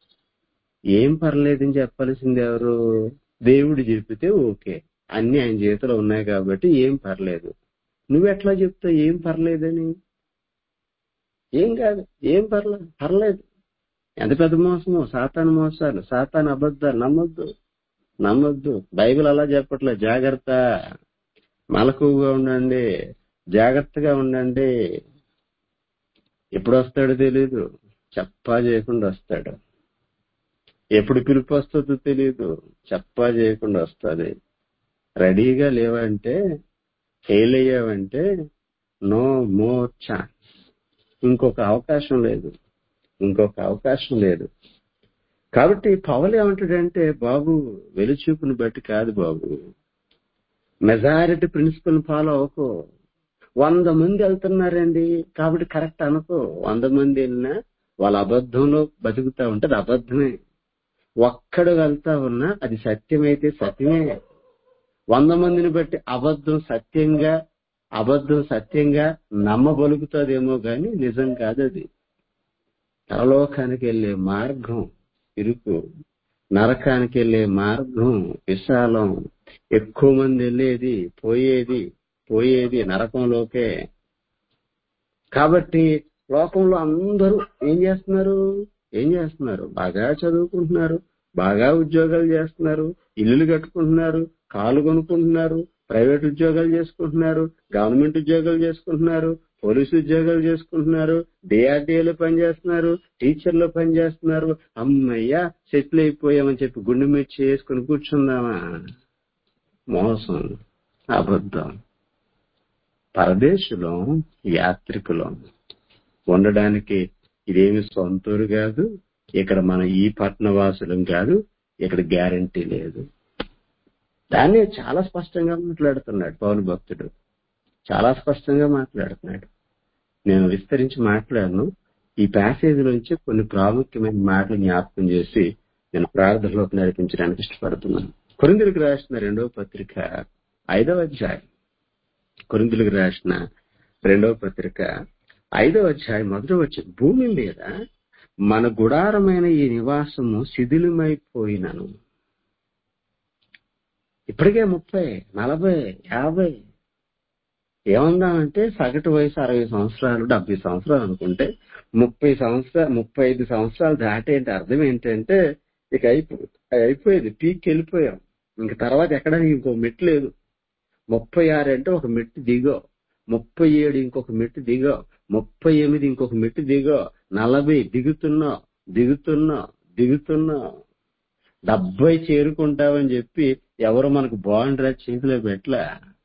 ఏం పర్లేదని చెప్పాల్సింది ఎవరు దేవుడు చెప్పితే ఓకే అన్ని ఆయన చేతిలో ఉన్నాయి కాబట్టి ఏం పర్లేదు నువ్వెట్లా చెప్తావు ఏం పర్లేదని ఏం కాదు ఏం పర్లేదు పర్లేదు ఎంత పెద్ద మోసమో సాతాను మోసాలు సాతాను అబద్ధాలు నమ్మొద్దు నమ్మొద్దు బైబిల్ అలా చెప్పట్లే జాగ్రత్త మలకువగా ఉండండి జాగ్రత్తగా ఉండండి ఎప్పుడు వస్తాడో తెలీదు చెప్పా చేయకుండా వస్తాడు ఎప్పుడు పిలుపు వస్తుందో తెలియదు చెప్పా చేయకుండా వస్తుంది రెడీగా లేవంటే ఫెయిల్ అయ్యావంటే నో మోర్ ఛాన్స్ ఇంకొక అవకాశం లేదు ఇంకొక అవకాశం లేదు కాబట్టి పవల్ ఏమంటాడంటే బాబు వెలుచూపుని బట్టి కాదు బాబు మెజారిటీ ప్రిన్సిపల్ ఫాలో అవ్వకో వంద మంది వెళ్తున్నారండి కాబట్టి కరెక్ట్ అనుకో వంద మంది వెళ్ళినా వాళ్ళ అబద్ధంలో బతుకుతా ఉంటే అది అబద్ధమే ఒక్కడు వెళ్తా ఉన్నా అది సత్యమైతే సత్యమే వంద మందిని బట్టి అబద్ధం సత్యంగా అబద్ధం సత్యంగా నమ్మబలుగుతుందేమో గాని నిజం కాదు అది పరలోకానికి వెళ్లే మార్గం ఇరుకు నరకానికి వెళ్లే మార్గం విశాలం ఎక్కువ మంది వెళ్ళేది పోయేది పోయేది నరకంలోకే కాబట్టి లోకంలో అందరూ ఏం చేస్తున్నారు ఏం చేస్తున్నారు బాగా చదువుకుంటున్నారు బాగా ఉద్యోగాలు చేస్తున్నారు ఇల్లులు కట్టుకుంటున్నారు కాలు కొనుక్కుంటున్నారు ప్రైవేట్ ఉద్యోగాలు చేసుకుంటున్నారు గవర్నమెంట్ ఉద్యోగాలు చేసుకుంటున్నారు పోలీసు ఉద్యోగాలు చేసుకుంటున్నారు డిఆర్డీఏలో పనిచేస్తున్నారు టీచర్లో పనిచేస్తున్నారు అమ్మయ్యా సెటిల్ అయిపోయామని చెప్పి గుండె మీద చేసుకుని కూర్చుందామా మోసం అబద్ధం పరదేశులం యాత్రికులం ఉండడానికి ఇదేమి సొంతూరు కాదు ఇక్కడ మన ఈ పట్టణవాసులం కాదు ఇక్కడ గ్యారంటీ లేదు దాన్ని చాలా స్పష్టంగా మాట్లాడుతున్నాడు పౌరు భక్తుడు చాలా స్పష్టంగా మాట్లాడుతున్నాడు నేను విస్తరించి మాట్లాడను ఈ ప్యాసేజ్ నుంచి కొన్ని ప్రాముఖ్యమైన మాటలు జ్ఞాపకం చేసి నేను ప్రార్థనలోకి నడిపించడానికి ఇష్టపడుతున్నాను కొరిందులకు రాసిన రెండవ పత్రిక ఐదవ అధ్యాయం కొరిందులకు రాసిన రెండవ పత్రిక ఐదవ అధ్యాయం మొదట వచ్చి భూమి మీద మన గుడారమైన ఈ నివాసము శిథిలమైపోయినను ఇప్పటికే ముప్పై నలభై యాభై ఏమందామంటే సగటు వయసు అరవై సంవత్సరాలు డెబ్బై సంవత్సరాలు అనుకుంటే ముప్పై సంవత్సరాలు ముప్పై ఐదు సంవత్సరాలు దాటేంటి అర్థం ఏంటంటే ఇక అయిపో అయిపోయింది పీక్ వెళ్ళిపోయాం ఇంక తర్వాత ఎక్కడ ఇంకో మెట్టు లేదు ముప్పై ఆరు అంటే ఒక మెట్టు దిగో ముప్పై ఏడు ఇంకొక మెట్టు దిగో ముప్పై ఎనిమిది ఇంకొక మెట్టు దిగో నలభై దిగుతున్నా దిగుతున్నా దిగుతున్నా డెబ్బై చేరుకుంటావని చెప్పి ఎవరు మనకు బాగుండ్రా చేతిలో పెట్టలే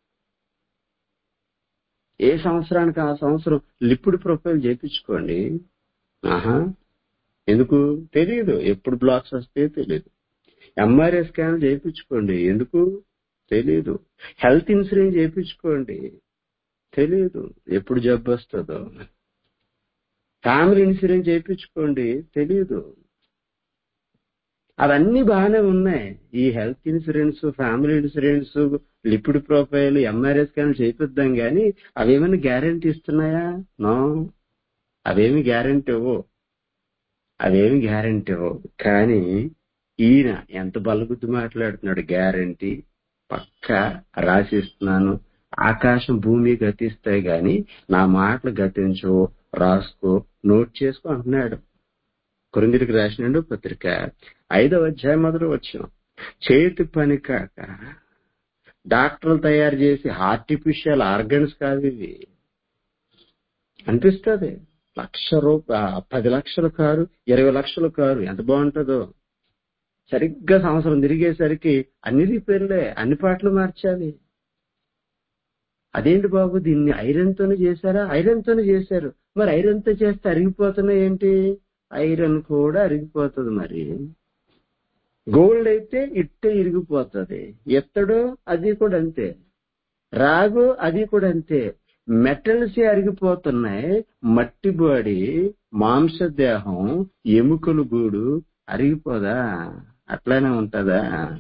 ఏ సంవత్సరానికి ఆ సంవత్సరం లిక్విడ్ ప్రొఫైల్ చేపించుకోండి ఆహా ఎందుకు తెలియదు ఎప్పుడు బ్లాక్స్ వస్తే తెలియదు ఎంఆర్ఐ స్కాన్ చేయించుకోండి ఎందుకు తెలియదు హెల్త్ ఇన్సూరెన్స్ చేయించుకోండి తెలియదు ఎప్పుడు జబ్బు వస్తుందో ఫ్యామిలీ ఇన్సూరెన్స్ చేయించుకోండి తెలియదు అవన్నీ బాగానే ఉన్నాయి ఈ health insurance family insurance liquid profile MRI scan చేపిద్దాం కానీ అవేమైనా గ్యారంటీ ఇస్తున్నాయా నో అవేమి గ్యారంటీ ఇవ్వవు అవేమి గ్యారంటీ ఇవ్వవు కానీ ఈయన ఎంత బలగుద్దు మాట్లాడుతున్నాడు గ్యారంటీ పక్కా రాసిస్తున్నాను ఆకాశం భూమి గతిస్తాయి గాని నా మాటలు గతించు రాసుకో నోట్ చేసుకో అంటున్నాడు కొరిందిరికి రాసినాడు పత్రిక ఐదవ అధ్యాయం మొదలు వచ్చాం చేతి పని కాక డాక్టర్లు తయారు చేసి ఆర్టిఫిషియల్ ఆర్గన్స్ కాదు ఇవి అనిపిస్తుంది లక్ష రూప పది లక్షల కారు ఇరవై లక్షల కారు ఎంత బాగుంటుందో సరిగ్గా సంవత్సరం తిరిగేసరికి అన్ని రిపేర్లే అన్ని పాటలు మార్చాలి అదేంటి బాబు దీన్ని ఐరన్ తోనే చేశారా ఐరన్ తోనే చేశారు మరి ఐరన్ తో చేస్తే అరిగిపోతున్నాయి ఏంటి ఐరన్ కూడా అరిగిపోతుంది మరి గోల్డ్ అయితే ఇట్టే ఇరిగిపోతుంది ఎత్తడు అది కూడా అంతే రాగు అది కూడా అంతే మెటల్స్ అరిగిపోతున్నాయి మట్టి బాడీ మాంస దేహం ఎముకలు గూడు అరిగిపోదా అట్లానే ఉంటదా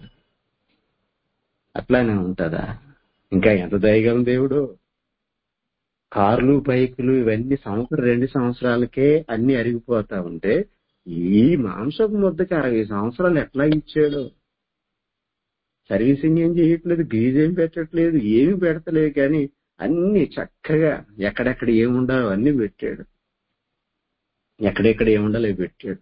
అట్లానే ఉంటదా ఇంకా ఎంత దయగలం దేవుడు కార్లు బైకులు ఇవన్నీ సంవత్సరం రెండు సంవత్సరాలకే అన్ని అరిగిపోతా ఉంటే ఈ మాంసపు ముద్దకి అరవై సంవత్సరాలు ఎట్లా ఇచ్చాడు సర్వీసింగ్ ఏం చేయట్లేదు గీజ్ ఏం పెట్టట్లేదు ఏమి పెడతలేదు కానీ అన్ని చక్కగా ఎక్కడెక్కడ ఏముండాలో అన్ని పెట్టాడు ఎక్కడెక్కడ ఏముండాలో అవి పెట్టాడు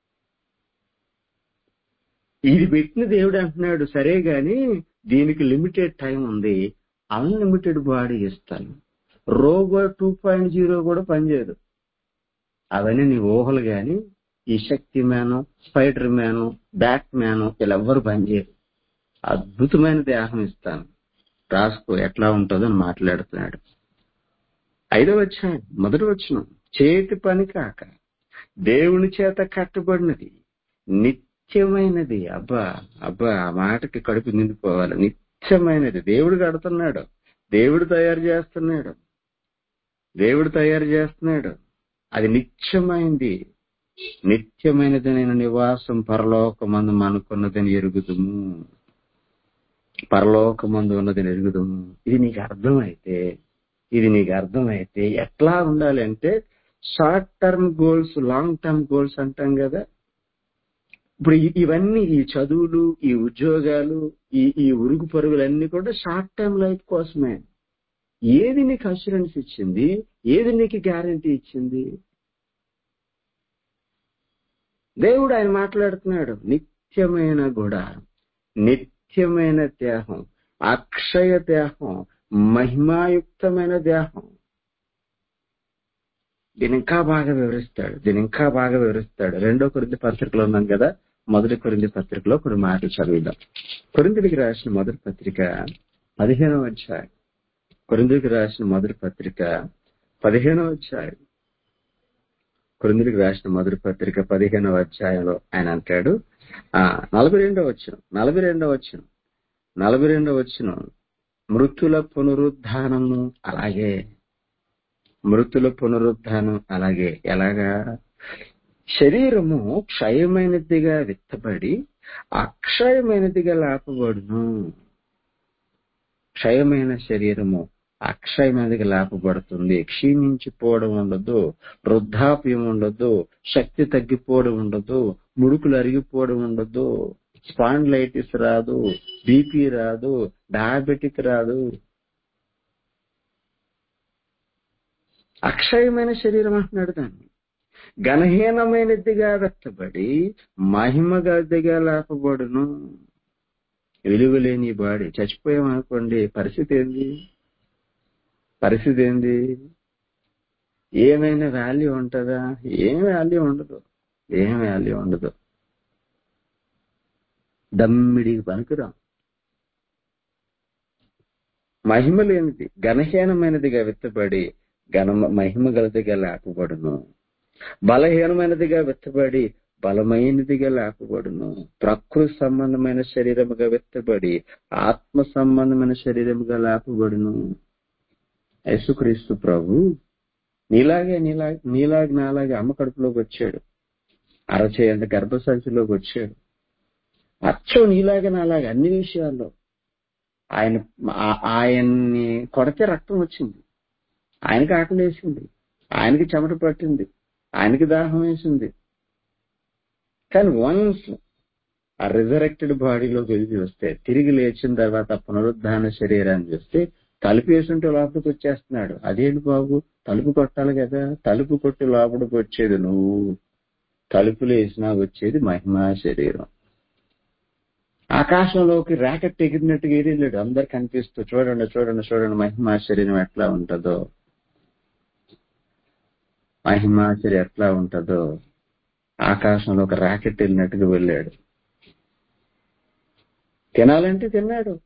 ఇది పెట్టిన దేవుడు అంటున్నాడు సరే గాని దీనికి లిమిటెడ్ టైం ఉంది అన్లిమిటెడ్ బాడీ ఇస్తాను రోబో టూ పాయింట్ జీరో కూడా పనిచేయదు అవన్నీ నీ ఊహలు గాని ఈ Shaktimaan Spiderman Batman వీళ్ళెవ్వరు పనిచేయరు అద్భుతమైన దేహం ఇస్తాను రాసుకో ఎట్లా ఉంటుందో అని మాట్లాడుతున్నాడు ఐదవ వచ్చాడు మొదటి వచ్చిన చేతి పని కాక దేవుని చేత కట్టబడినది నిత్యమైనది అబ్బా అబ్బా ఆ మాటకి కడుపు నిండిపోవాలి నిత్యమైనది దేవుడు కడుతున్నాడు దేవుడు తయారు చేస్తున్నాడు దేవుడు తయారు చేస్తున్నాడు అది నిత్యమైంది నిత్యమైనది నేను నివాసం పరలోకమందు అనుకున్నదని ఎరుగుదుము పరలోకమందు ఉన్నదని ఎరుగుదుము ఇది నీకు అర్థమైతే ఇది నీకు అర్థమైతే ఎట్లా ఉండాలి అంటే short term goals long term goals అంటాం కదా ఇప్పుడు ఇ- ఇవన్నీ ఈ చదువులు ఈ ఉద్యోగాలు ఈ ఈ ఉరుగు పరుగులన్నీ కూడా షార్ట్ టర్మ్ లైఫ్ కోసమే ఏది నీకు అష్యూరెన్స్ ఇచ్చింది ఏది నీకు గ్యారంటీ ఇచ్చింది దేవుడు ఆయన మాట్లాడుతున్నాడు నిత్యమైన గుడారం నిత్యమైన దేహం అక్షయ దేహం మహిమాయుక్తమైన దేహం దీని ఇంకా బాగా వివరిస్తాడు దీని ఇంకా బాగా వివరిస్తాడు రెండో కొరింది పత్రికలో ఉన్నాం కదా మొదటి కొరింది పత్రికలో కొన్ని మాటలు చదువుదాం కొరిందుడికి రాసిన మొదటి పత్రిక పదిహేనవ అధ్యాయం కొరిందుడికి రాసిన మొదటి పత్రిక పదిహేనవ అధ్యాయం కొరిందుడికి రాసిన మొదటి పత్రిక పదిహేనవ అధ్యాయంలో ఆయన అంటాడు ఆ నలభై రెండవ వచ్చిన నలభై రెండవ వచ్చిన నలభై రెండవ వచ్చిన మృతుల పునరుద్ధానము అలాగే మృతుల పునరుద్ధానం అలాగే ఎలాగా శరీరము క్షయమైనదిగా విత్తబడి అక్షయమైనదిగా లాపబడును క్షయమైన శరీరము అక్షయమైనదిగా లాపబడుతుంది క్షీణించిపోవడం ఉండదు వృద్ధాప్యం ఉండదు శక్తి తగ్గిపోవడం ఉండదు ముడుకులు అరిగిపోవడం ఉండదు స్పాండ్లైటిస్ రాదు బీపీ రాదు డయాబెటిక్ రాదు అక్షయమైన శరీరం అంటున్నాడు దాన్ని ఘనహీనమైనదిగా వెత్తబడి మహిమ గదిగా లేపబడును విలువలేని బాడీ చచ్చిపోయామనుకోండి పరిస్థితి ఏంది పరిస్థితి ఏంది ఏమైనా వాల్యూ ఉంటుందా ఏం వాల్యూ ఉండదు ఏం వాల్యూ ఉండదు దమ్మిడికి పనికిరాం మహిమ లేనిది ఘనహీనమైనదిగా విత్తబడి ఘన మహిమ గలదిగా లేపబడును బలహీనమైనదిగా విత్తబడి బలమైనదిగా లేపబడును ప్రకృతి సంబంధమైన శరీరముగా విత్తబడి ఆత్మ సంబంధమైన శరీరముగా లేపబడును యేసుక్రీస్తు ప్రభు నీలాగే నీలా నీలాగే నాలాగే అమ్మ కడుపులోకి వచ్చాడు అరచేయంత గర్భసంచిలోకి వచ్చాడు అచ్చం నీలాగే నాలాగే అన్ని విషయాల్లో ఆయన ఆ- ఆయన్ని కొడితే రక్తం వచ్చింది ఆయనకి ఆకలి వేసింది ఆయనకి చెమట పట్టింది ఆయనకి దాహం వేసింది కానీ వన్స్ ఆ రిజరెక్టెడ్ బాడీలోకి వెళ్ళి చూస్తే తిరిగి లేచిన తర్వాత పునరుద్ధాన శరీరాన్ని చూస్తే తలుపు వేసుంటే లోపలికి వచ్చేస్తున్నాడు అదేంటి బాబు తలుపు కొట్టాలి కదా తలుపు కొట్టి లోపలికి వచ్చేది నువ్వు తలుపులు వేసినా వచ్చేది మహిమా శరీరం ఆకాశంలోకి ర్యాకెట్ ఎగిరినట్టుగా ఎగిరిలేడు అందరు కనిపిస్తూ చూడండి చూడండి చూడండి మహిమా శరీరం ఎట్లా ఉంటుందో మహిమాచర్య ఎట్లా ఉంటుందో ఆకాశంలో ఒక రాకెట్ వెళ్ళినట్టుగా వెళ్ళాడు తినాలంటే తిన్నాడు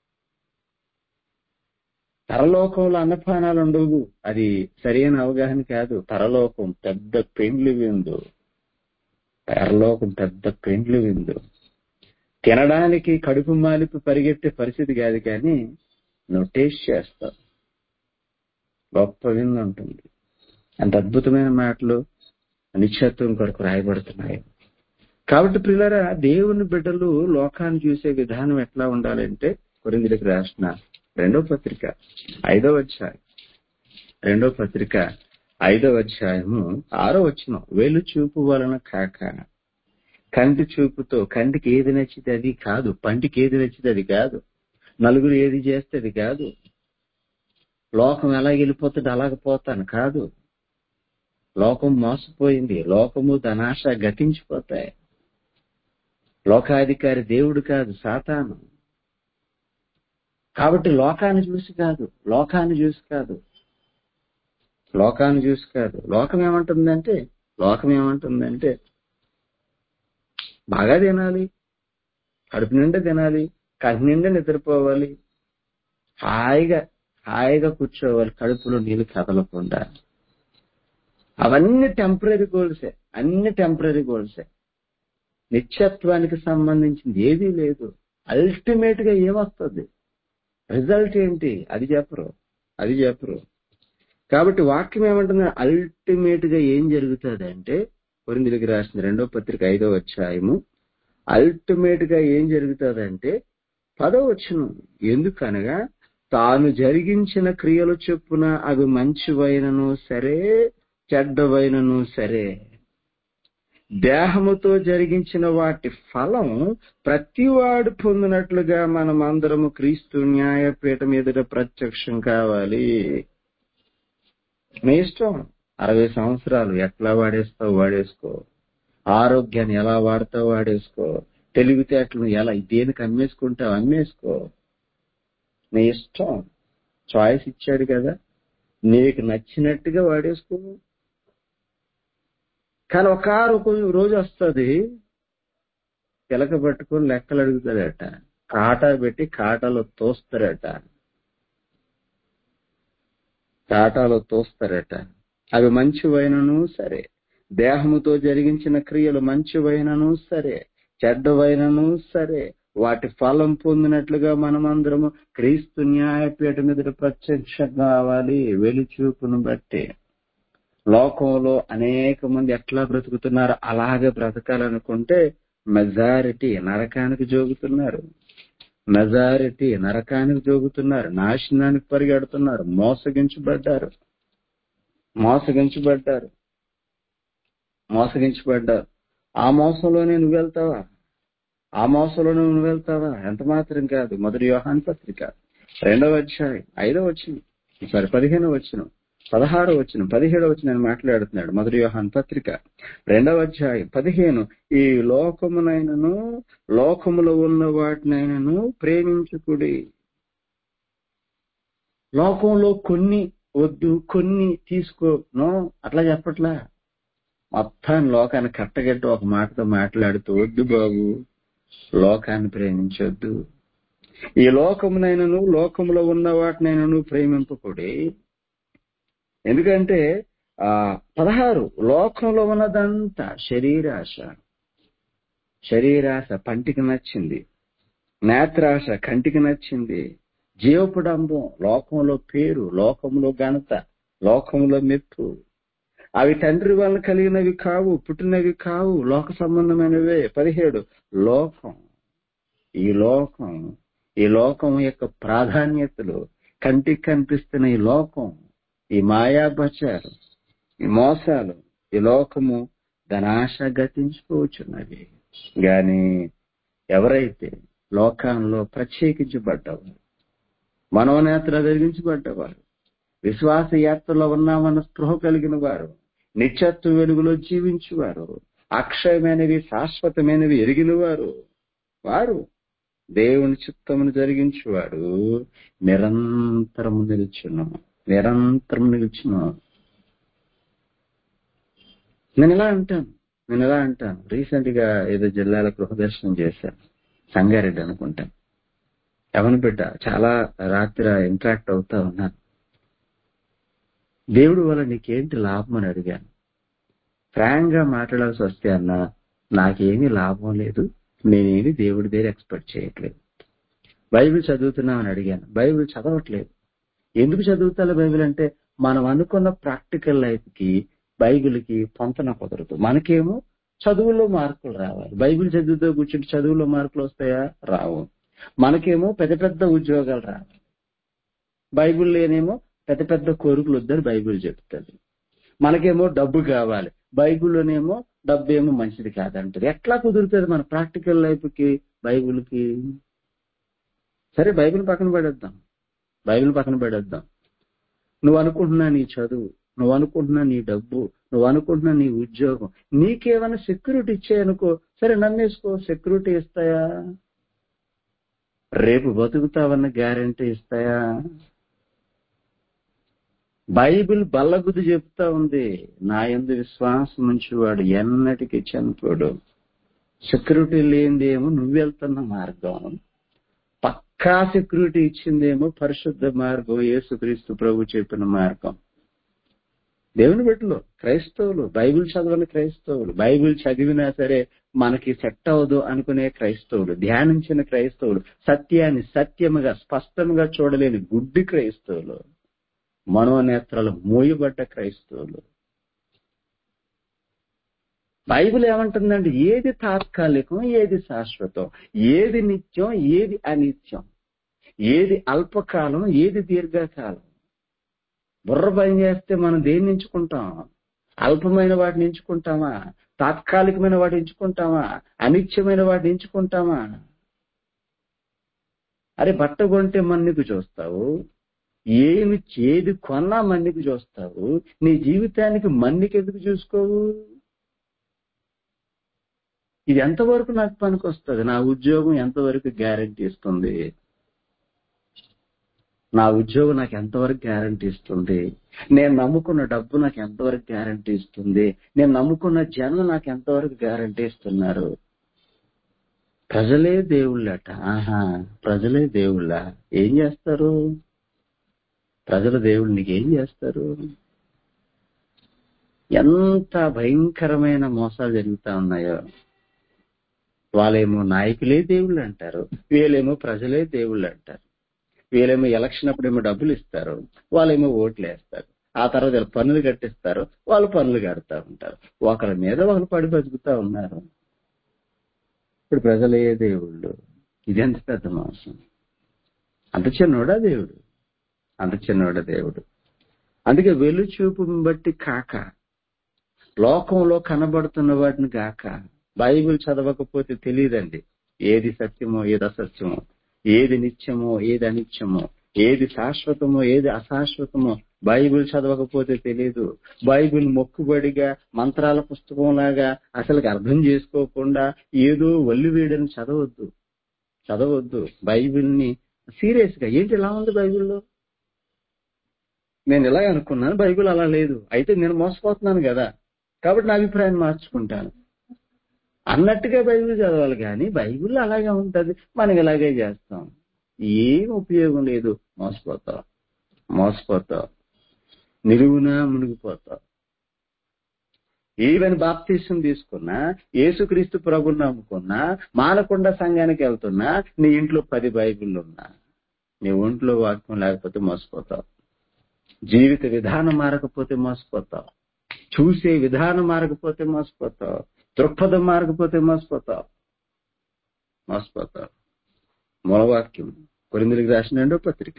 పరలోకంలో అన్నపానాలు ఉండవు అది సరైన అవగాహన కాదు పరలోకం పెద్ద పెండ్లి విందు పరలోకం పెద్ద పెండ్లి విందు తినడానికి కడుపు మాలిపి పరిగెత్తే పరిస్థితి కాదు కానీ నువ్వు టేస్ట్ చేస్తావు గొప్ప విందు ఉంటుంది అంత అద్భుతమైన మాటలు నిశ్చత్వం కొరకు రాయబడుతున్నాయి కాబట్టి పిల్లరా దేవుని బిడ్డలు లోకాన్ని చూసే విధానం ఎట్లా ఉండాలంటే కొరిందులకు రాసిన రెండో పత్రిక ఐదో అధ్యాయం రెండో పత్రిక ఐదో అధ్యాయము ఆరో వచ్చిన వేలు చూపు వలన కాక కంటి చూపుతో కంటికి ఏది నచ్చితే అది కాదు పంటికి ఏది నచ్చితే అది కాదు నలుగురు ఏది చేస్తే అది కాదు లోకం ఎలా వెళ్ళిపోతుంది అలాగ పోతాను కాదు లోకం మోసపోయింది లోకము ధనాశ గతించిపోతాయి లోకాధికారి దేవుడు కాదు సాతాను కాబట్టి లోకాన్ని చూసి కాదు లోకాన్ని చూసి కాదు లోకాన్ని చూసి కాదు లోకం ఏమంటుందంటే లోకం ఏమంటుందంటే బాగా తినాలి కడుపు నిండా తినాలి కడుపు నిండా నిద్రపోవాలి హాయిగా హాయిగా కూర్చోవాలి కడుపులో నీళ్ళు కదలకుండా అవన్నీ టెంపరీ గోల్సే అన్ని టెంపరీ గోల్సే నిత్యత్వానికి సంబంధించింది ఏదీ లేదు అల్టిమేట్ గా ఏమొస్తుంది రిజల్ట్ ఏంటి అది చెప్పరు అది చెప్పరు కాబట్టి వాక్యం ఏమంటుంది అల్టిమేట్ గా ఏం జరుగుతుంది అంటే కొరిందులకి రాసిన రెండో పత్రిక ఐదో అధ్యాయము అల్టిమేట్ గా ఏం జరుగుతుంది అంటే పదో వచ్చును ఎందుకనగా తాను జరిగించిన క్రియలు చొప్పున అవి మంచివైనను సరే చెడ్డవైనను సరే దేహముతో జరిగించిన వాటి ఫలం ప్రతివాడు పొందినట్లుగా మనం అందరము క్రీస్తు న్యాయపీఠం ఎదుట ప్రత్యక్షం కావాలి నీ ఇష్టం అరవై సంవత్సరాలు ఎట్లా వాడేస్తావు వాడేసుకో ఆరోగ్యాన్ని ఎలా వాడతావు వాడేసుకో తెలివితేటలను ఎలా దేనికి అమ్మేసుకుంటావు అమ్మేసుకో నీ ఇష్టం చాయిస్ ఇచ్చాడు కదా నీకు నచ్చినట్టుగా వాడేసుకో కానీ ఒక రోజు వస్తుంది పిలక పట్టుకొని లెక్కలు అడుగుతాడట కాటా పెట్టి కాటాలో తోస్తారట కాటాలో తోస్తారట అవి మంచివైనను సరే దేహముతో జరిగించిన క్రియలు మంచివైనను సరే చెడ్డవైనను సరే వాటి ఫలం పొందినట్లుగా మనమందరము క్రీస్తు న్యాయపీఠ మీద ప్రత్యక్షం కావాలి వెలిచూపును బట్టి లోకంలో అనేక మంది ఎట్లా బ్రతుకుతున్నారు అలాగే బ్రతకాలనుకుంటే మెజారిటీ నరకానికి జోగుతున్నారు మెజారిటీ నరకానికి జోగుతున్నారు నాశనానికి పరిగెడుతున్నారు మోసగించబడ్డారు మోసగించబడ్డారు మోసగించబడ్డారు ఆ మోసంలోనే నువ్వు వెళ్తావా ఆ మోసంలోనే నువ్వు వెళ్తావా ఎంత మాత్రం కాదు మొదటి వ్యూహాన్ పత్రిక రెండవ అధ్యాయం ఐదవ వచ్చిన సారీ పదిహేనవ వచ్చిన పదహారు వచ్చిన పదిహేడవ వచ్చిన నేను మాట్లాడుతున్నాడు మొదటి వ్యూహాన్ పత్రిక రెండవ అధ్యాయం పదిహేను ఈ లోకమునైనను లోకములో ఉన్న వాటినైనను ప్రేమించుకుడి లోకంలో కొన్ని వద్దు కొన్ని తీసుకోను అట్లా చెప్పట్లా మొత్తాన్ని లోకాన్ని కట్టగట్టి ఒక మాటతో మాట్లాడుతూ వద్దు బాబు లోకాన్ని ప్రేమించొద్దు ఈ లోకమునైనను లోకములో ఉన్న వాటినైనను ప్రేమింపకుడి ఎందుకంటే ఆ పదహారు లోకంలో ఉన్నదంతా శరీరాశ శరీరాశ పంటికి నచ్చింది నేత్రాశ కంటికి నచ్చింది జీవపుడంబం లోకంలో పేరు లోకంలో ఘనత లోకంలో మెప్పు అవి తండ్రి వలన కలిగినవి కావు పుట్టినవి కావు లోక సంబంధమైనవే పదిహేడు లోకం ఈ లోకం ఈ లోకం యొక్క ప్రాధాన్యతలు కంటికి కనిపిస్తున్న ఈ లోకం ఈ మాయాబచారు ఈ మోసాలు ఈ లోకము ధనాశ గతించుకోవచ్చున్నవి గాని ఎవరైతే లోకంలో ప్రత్యేకించబడ్డవారు మనోనేత్ర వెలిగించబడ్డవారు విశ్వాస యాత్రలో ఉన్నామన్న స్పృహ కలిగిన వారు నిత్యత్వ వెలుగులో జీవించువారు అక్షయమైనవి శాశ్వతమైనవి ఎరిగిన వారు వారు దేవుని చిత్తమును జరిగించువాడు నిరంతరము నిలుచును నిరంతరం నిలుచును నేను ఎలా అంటాను నేను ఎలా అంటాను రీసెంట్ గా ఏదో జిల్లాల గృహదర్శనం చేశాను సంగారెడ్డి అనుకుంటాను ఎవరి బిడ్డ చాలా రాత్రి ఇంట్రాక్ట్ అవుతా ఉన్నాను దేవుడి వల్ల నీకేంటి లాభం అని అడిగాను ఫ్రాంక్ గా మాట్లాడాల్సి వస్తే అన్న నాకేమీ లాభం లేదు నేనేమి దేవుడి దగ్గర ఎక్స్పెక్ట్ చేయట్లేదు బైబిల్ చదువుతున్నామని అడిగాను బైబిల్ చదవట్లేదు ఎందుకు చదువుతా బైబిల్ అంటే మనం అనుకున్న ప్రాక్టికల్ లైఫ్ కి బైబిల్ కి పొంతన కుదరదు మనకేమో చదువుల్లో మార్కులు రావాలి బైబిల్ చదువుతూ కూర్చుంటే చదువులో మార్కులు వస్తాయా రావు మనకేమో పెద్ద పెద్ద ఉద్యోగాలు రావాలి బైబిల్ లేనేమో పెద్ద పెద్ద కోరికలు వద్దని బైబిల్ చెప్తుంది మనకేమో డబ్బు కావాలి బైబిల్లోనేమో డబ్బు ఏమో మంచిది కాదంటారు ఎట్లా కుదురుతుంది మన ప్రాక్టికల్ లైఫ్ కి బైబిల్ కి సరే బైబిల్ పక్కన పడేద్దాం బైబిల్ పక్కన పడేద్దాం నువ్వు అనుకుంటున్నా నీ చదువు నువ్వు అనుకుంటున్నా నీ డబ్బు నువ్వు అనుకుంటున్నా నీ ఉద్యోగం నీకేమైనా సెక్యూరిటీ ఇచ్చాయనుకో సరే నమ్మేసుకో సెక్యూరిటీ ఇస్తాయా రేపు బతుకుతావన్న గ్యారంటీ ఇస్తాయా బైబిల్ బల్లగుద్దు చెప్తా ఉంది నా ఎందు విశ్వాసం ఉంచేవాడు ఎన్నటికి చనిపోడు సెక్యూరిటీ లేనిదేమో నువ్వు వెళ్తున్న మార్గం పక్కా సెక్యూరిటీ ఇచ్చిందేమో పరిశుద్ధ మార్గం యేసుక్రీస్తు ప్రభు చెప్పిన మార్గం దేవుని బిడ్డలు క్రైస్తవులు బైబిల్ చదవని క్రైస్తవులు బైబిల్ చదివినా సరే మనకి సెట్ అవ్వదు అనుకునే క్రైస్తవులు ధ్యానించిన క్రైస్తవులు సత్యాన్ని సత్యముగా స్పష్టంగా చూడలేని గుడ్డి క్రైస్తవులు మనోనేత్రాలు మోయబడ్డ క్రైస్తవులు బైబిల్ ఏమంటుందండి ఏది తాత్కాలికం ఏది శాశ్వతం ఏది నిత్యం ఏది అనిత్యం ఏది అల్పకాలం ఏది దీర్ఘకాలం బుర్ర పని చేస్తే మనం దేన్ని ఎంచుకుంటాం అల్పమైన వాటిని ఎంచుకుంటామా తాత్కాలికమైన వాటిని ఎంచుకుంటామా అనిత్యమైన వాటిని ఎంచుకుంటామా అరే బట్ట కొంటే మన్నికు చూస్తావు ఏమి ఏది కొన్నా మన్నికు చూస్తావు నీ జీవితానికి మన్నికి ఎందుకు చూసుకోవు ఇది ఎంతవరకు నాకు పనికి వస్తుంది నా ఉద్యోగం ఎంతవరకు గ్యారంటీ ఇస్తుంది నా ఉద్యోగం నాకు ఎంతవరకు గ్యారంటీ ఇస్తుంది నేను నమ్ముకున్న డబ్బు నాకు ఎంతవరకు గ్యారంటీ ఇస్తుంది నేను నమ్ముకున్న జనం నాకు ఎంతవరకు గ్యారంటీ ఇస్తున్నారు ప్రజలే దేవుళ్ళట ఆహా ప్రజలే దేవుళ్ళ ఏం చేస్తారు ప్రజల దేవుళ్ళు నీకు ఏం చేస్తారు ఎంత భయంకరమైన మోసాలు జరుగుతా ఉన్నాయో వాళ్ళేమో నాయకులే దేవుళ్ళు అంటారు వీళ్ళేమో ప్రజలే దేవుళ్ళు అంటారు వీళ్ళేమో ఎలక్షన్ అప్పుడేమో డబ్బులు ఇస్తారు వాళ్ళేమో ఓట్లు వేస్తారు ఆ తర్వాత వీళ్ళు పన్నులు కట్టిస్తారు వాళ్ళు పన్నులు కడతా ఉంటారు ఒకరి మీద ఒకరు పడి బతుకుతా ఉన్నారు ఇప్పుడు ప్రజలే దేవుళ్ళు ఇదెంత పెద్ద మోసం అంత చిన్నోడా దేవుడు అంత చిన్నోడా దేవుడు అందుకే వెలుచూపు బట్టి కాక లోకంలో కనబడుతున్న వాటిని గాక బైబిల్ చదవకపోతే తెలియదండి ఏది సత్యమో ఏది అసత్యమో ఏది నిత్యమో ఏది అనిత్యమో ఏది శాశ్వతమో ఏది అశాశ్వతమో బైబిల్ చదవకపోతే తెలియదు బైబిల్ మొక్కుబడిగా మంత్రాల పుస్తకం లాగా అసలు అర్థం చేసుకోకుండా ఏదో వల్లి వేయడని చదవద్దు చదవద్దు బైబిల్ ని సీరియస్ గా ఏంటి ఇలా ఉంది బైబిల్లో నేను ఇలా అనుకున్నాను బైబిల్ అలా లేదు అయితే నేను మోసపోతున్నాను కదా కాబట్టి నా అభిప్రాయాన్ని మార్చుకుంటాను అన్నట్టుగా బైబిల్ చదవాలి కానీ బైబిల్ అలాగే ఉంటది మనం ఇలాగే చేస్తాం ఏం ఉపయోగం లేదు మోసపోతావు మోసపోతావు నిలువునా మునిగిపోతావు ఈవెన్ బాప్తీసం తీసుకున్నా యేసుక్రీస్తు ప్రభుని నమ్ముకున్నా మానకొండ సంఘానికి వెళ్తున్నా నీ ఇంట్లో పది బైబిళ్ళు ఉన్నా నీ ఒంట్లో వాక్యం లేకపోతే మోసపోతావు జీవిత విధానం మారకపోతే మోసపోతావు చూసే విధానం మారకపోతే మోసపోతావు దృక్పథం మారకపోతే మోసపోతావు మోసపోతావు మూలవాక్యం కొరిందులకు రాసిన రెండో పత్రిక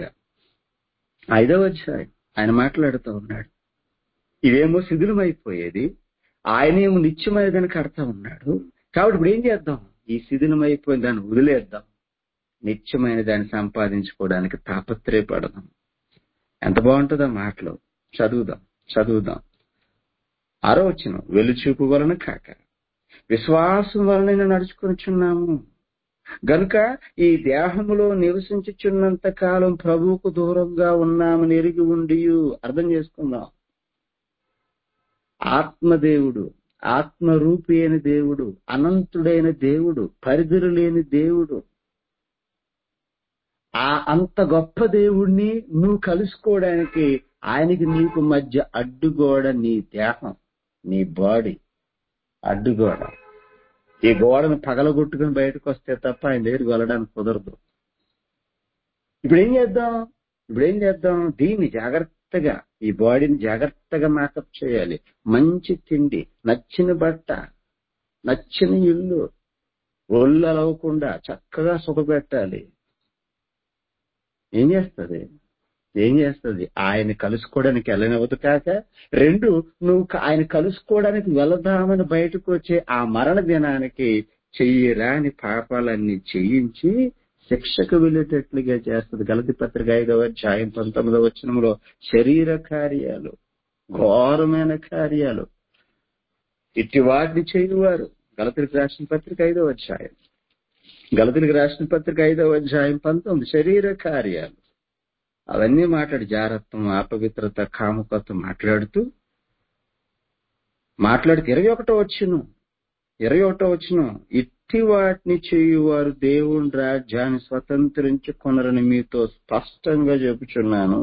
ఐదవ అధ్యాయం ఆయన మాట్లాడుతూ ఉన్నాడు ఇవేమో శిథిలమైపోయేది ఆయనేమో నిత్యమైనదని కడతా ఉన్నాడు కాబట్టి ఇప్పుడు ఏం చేద్దాం ఈ శిథిలమైపోయిన దాన్ని వదిలేద్దాం నిత్యమైన దాన్ని సంపాదించుకోవడానికి తాపత్రయపడదాం ఎంత బాగుంటుందో మాటలు చదువుదాం చదువుదాం ఆరో వచ్చిన వెలుచూపు వలన కాక విశ్వాసం వలన నడుచుకొనిచున్నాము గనుక ఈ దేహములో నివసించుచున్నంత కాలం ప్రభువుకు దూరంగా ఉన్నామని ఎరిగి ఉండి అర్థం చేసుకుందాం ఆత్మదేవుడు ఆత్మరూపి అయిన దేవుడు అనంతుడైన దేవుడు పరిధులు లేని దేవుడు ఆ అంత గొప్ప దేవుణ్ణి నువ్వు కలుసుకోవడానికి ఆయనకి నీకు మధ్య అడ్డుగోడ నీ దేహం నీ బాడీ అడ్డుగోడ ఈ గోడను పగలగొట్టుకుని బయటకు వస్తే తప్ప ఆయన దగ్గరికి వెళ్ళడానికి కుదరదు ఇప్పుడు ఏం చేద్దాం ఇప్పుడు ఏం చేద్దాం దీన్ని జాగ్రత్తగా ఈ బాడీని జాగ్రత్తగా మేకప్ చేయాలి మంచి తిండి నచ్చిన బట్ట నచ్చిన ఇల్లు ఒళ్ళు అలవకుండా చక్కగా సుఖపెట్టాలి ఏం చేస్తుంది ఏం చేస్తుంది ఆయన కలుసుకోవడానికి వెళ్ళనివ్వదు కాక రెండు నువ్వు క- ఆయన కలుసుకోవడానికి వెళదామని బయటకు వచ్చే ఆ మరణ దినానికి చెయ్యరాని పాపాలన్నీ చేయించి శిక్షకు వెళ్ళేటట్లుగా చేస్తుంది గలతి పత్రిక ఐదవ అధ్యాయం పంతొమ్మిదవ వచనంలో శరీర కార్యాలు ఘోరమైన కార్యాలు ఇట్టి వాటిని చేయువారు గలతులకు రాసిన పత్రిక ఐదవ అధ్యాయం గలతులకు రాసిన పత్రిక ఐదవ అధ్యాయం పంతొమ్మిది శరీర కార్యాలు అవన్నీ మాట్లాడి జారత్వం అపవిత్రత కాముకత మాట్లాడుతూ మాట్లాడితే ఇరవై ఒకటో వచ్చును ఇరవై ఒకటో వచ్చును ఇట్టి వాటిని చేయువారు దేవుని రాజ్యాన్ని స్వతంత్రించుకొనరని మీతో స్పష్టంగా చెబుచున్నాను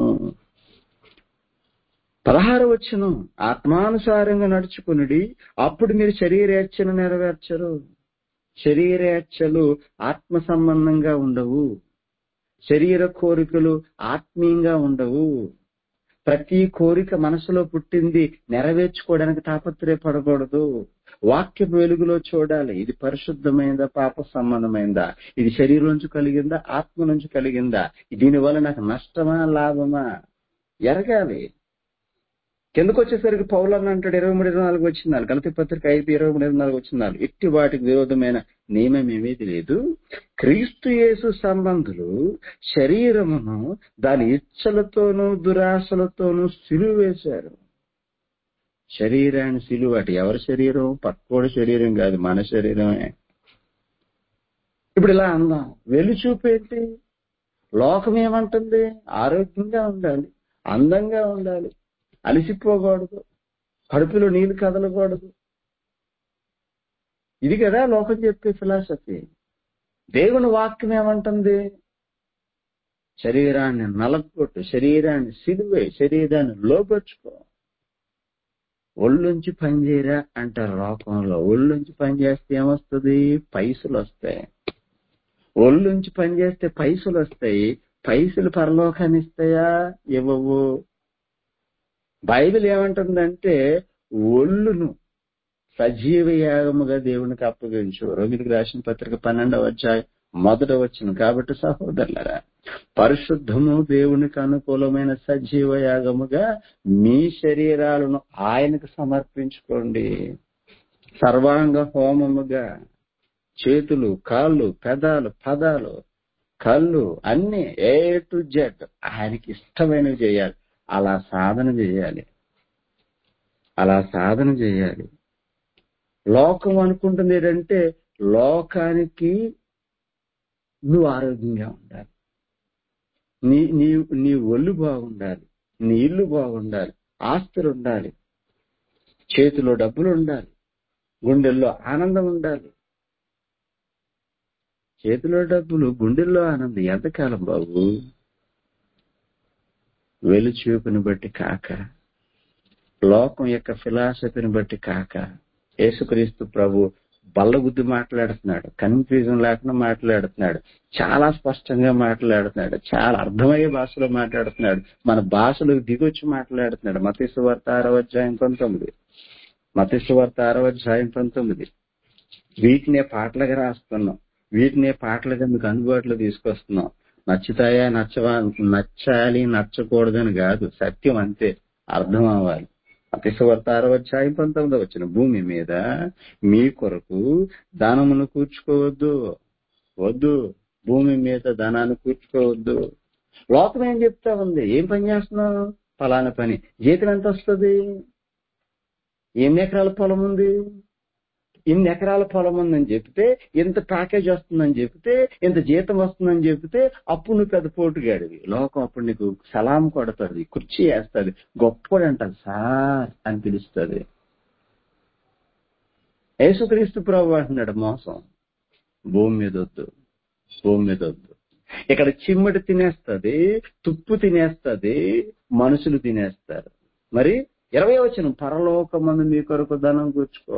పదహారు వచ్చును ఆత్మానుసారంగా నడుచుకునుడి అప్పుడు మీరు శరీరేచ్ఛను నెరవేర్చరు శరీరేచ్ఛలు ఆత్మ సంబంధంగా ఉండవు శరీర కోరికలు ఆత్మీయంగా ఉండవు ప్రతి కోరిక మనసులో పుట్టింది నెరవేర్చుకోవడానికి తాపత్రయపడకూడదు వాక్య వెలుగులో చూడాలి ఇది పరిశుద్ధమైందా పాప సంబంధమైందా ఇది శరీరం నుంచి కలిగిందా ఆత్మ నుంచి కలిగిందా దీనివల్ల నాకు నష్టమా లాభమా ఎరగాలి కిందకు వచ్చేసరికి పౌలన్న అంటాడు ఇరవై మూడు ఇరవై నాలుగు వచ్చిందాలు గలతి పత్రిక ఐదు ఇరవై మూడు ఇరవై నాలుగు వచ్చిందాలు ఇట్టి వాటికి విరోధమైన నియమం ఏమీది లేదు క్రీస్తు యేసు సంబంధులు శరీరమును దాని ఇచ్చలతోనూ దురాశలతోనూ సిలువ వేశారు శరీరాన్ని సిలువ అటు ఎవరి శరీరం పక్కోడి శరీరం కాదు మన శరీరమే ఇప్పుడు ఇలా అందాం వెలు చూపేంటి లోకం ఏమంటుంది ఆరోగ్యంగా ఉండాలి అందంగా ఉండాలి అలసిపోకూడదు కడుపులో నీళ్లు కదలకూడదు ఇది కదా లోకం చెప్పే ఫిలాసఫీ దేవుని వాక్యం ఏమంటుంది శరీరాన్ని నలగొట్టు శరీరాన్ని సిలువే శరీరాన్ని లోపరుచుకో ఒళ్ళుంచి పనిచేయరా అంటారు లోకంలో ఒళ్ళుంచి పని చేస్తే ఏమొస్తుంది పైసలు వస్తాయి ఒళ్ళుంచి పని చేస్తే పైసలు వస్తాయి పైసలు పరలోకాన్ని ఇస్తాయా ఇవ్వవు బైబిల్ ఏమంటుందంటే ఒళ్ళును సజీవ యాగముగా దేవునికి అప్పగించు రోమిలికి రాసిన పత్రిక పన్నెండవ అధ్యాయం మొదట వచ్చిన కాబట్టి సహోదరులరా పరిశుద్ధము దేవునికి అనుకూలమైన సజీవ యాగముగా మీ శరీరాలను ఆయనకు సమర్పించుకోండి సర్వాంగ హోమముగా చేతులు కాళ్ళు పెదాలు పదాలు కళ్ళు అన్ని ఏ టు జెడ్ ఆయనకి ఇష్టమైనవి చేయాలి అలా సాధన చేయాలి అలా సాధన చేయాలి లోకం అనుకుంటుంది ఏంటంటే లోకానికి నువ్వు ఆరోగ్యంగా ఉండాలి నీ నీ నీ ఒళ్ళు బాగుండాలి నీ ఇల్లు బాగుండాలి ఆస్తులు ఉండాలి చేతిలో డబ్బులు ఉండాలి గుండెల్లో ఆనందం ఉండాలి చేతిలో డబ్బులు గుండెల్లో ఆనందం ఎంతకాలం బాబు వెలుచూపుని బట్టి కాక లోకం యొక్క ఫిలాసఫీని బట్టి కాక యేసుక్రీస్తు ప్రభు బల్లగుద్ది మాట్లాడుతున్నాడు కన్ఫ్యూజన్ లేకుండా మాట్లాడుతున్నాడు చాలా స్పష్టంగా మాట్లాడుతున్నాడు చాలా అర్థమయ్యే భాషలో మాట్లాడుతున్నాడు మన భాషలకు దిగొచ్చి మాట్లాడుతున్నాడు మతీసు వార్త ఆరో అధ్యాయం పంతొమ్మిది మతీసు వార్త ఆరో అధ్యాయం పంతొమ్మిది వీటినే పాటలుగా రాస్తున్నాం వీటినే పాటలుగా మీకు అందుబాటులో తీసుకొస్తున్నాం నచ్చుతాయా నచ్చవా నచ్చాలి నచ్చకూడదని కాదు సత్యం అంతే అర్థం అవ్వాలి అతిశవర్త ఆరో అధ్యాయం పంతొమ్మిదో వచ్చిన భూమి మీద మీ కొరకు ధనమును కూర్చుకోవద్దు వద్దు భూమి మీద ధనాన్ని కూర్చుకోవద్దు లోకం ఏం చెప్తా ఉంది ఏం పని చేస్తున్నావు ఫలానా పని జీతం ఎంత వస్తుంది ఎన్ని ఎకరాల పొలం ఉంది ఇన్ని ఎకరాల పొలం ఉందని చెప్తే ఇంత ప్యాకేజ్ వస్తుందని చెప్తే ఇంత జీతం వస్తుందని చెప్తే అప్పుడు నువ్వు పెద్ద పోటుగాడివి లోకం అప్పుడు నీకు సలాం కొడుతుంది కుర్చీ వేస్తుంది గొప్పడు అంటారు సార్ అని పిలుస్తుంది యేసుక్రీస్తు ప్రభు అంటున్నాడు మోసం భూమి మీద వద్దు భూమి మీద వద్దు ఇక్కడ చిమ్మడి తినేస్తది తుప్పు తినేస్తది మనుషులు తినేస్తారు మరి ఇరవై వచ్చిన పరలోకమందు మీ కొరకు ధనం కూర్చుకో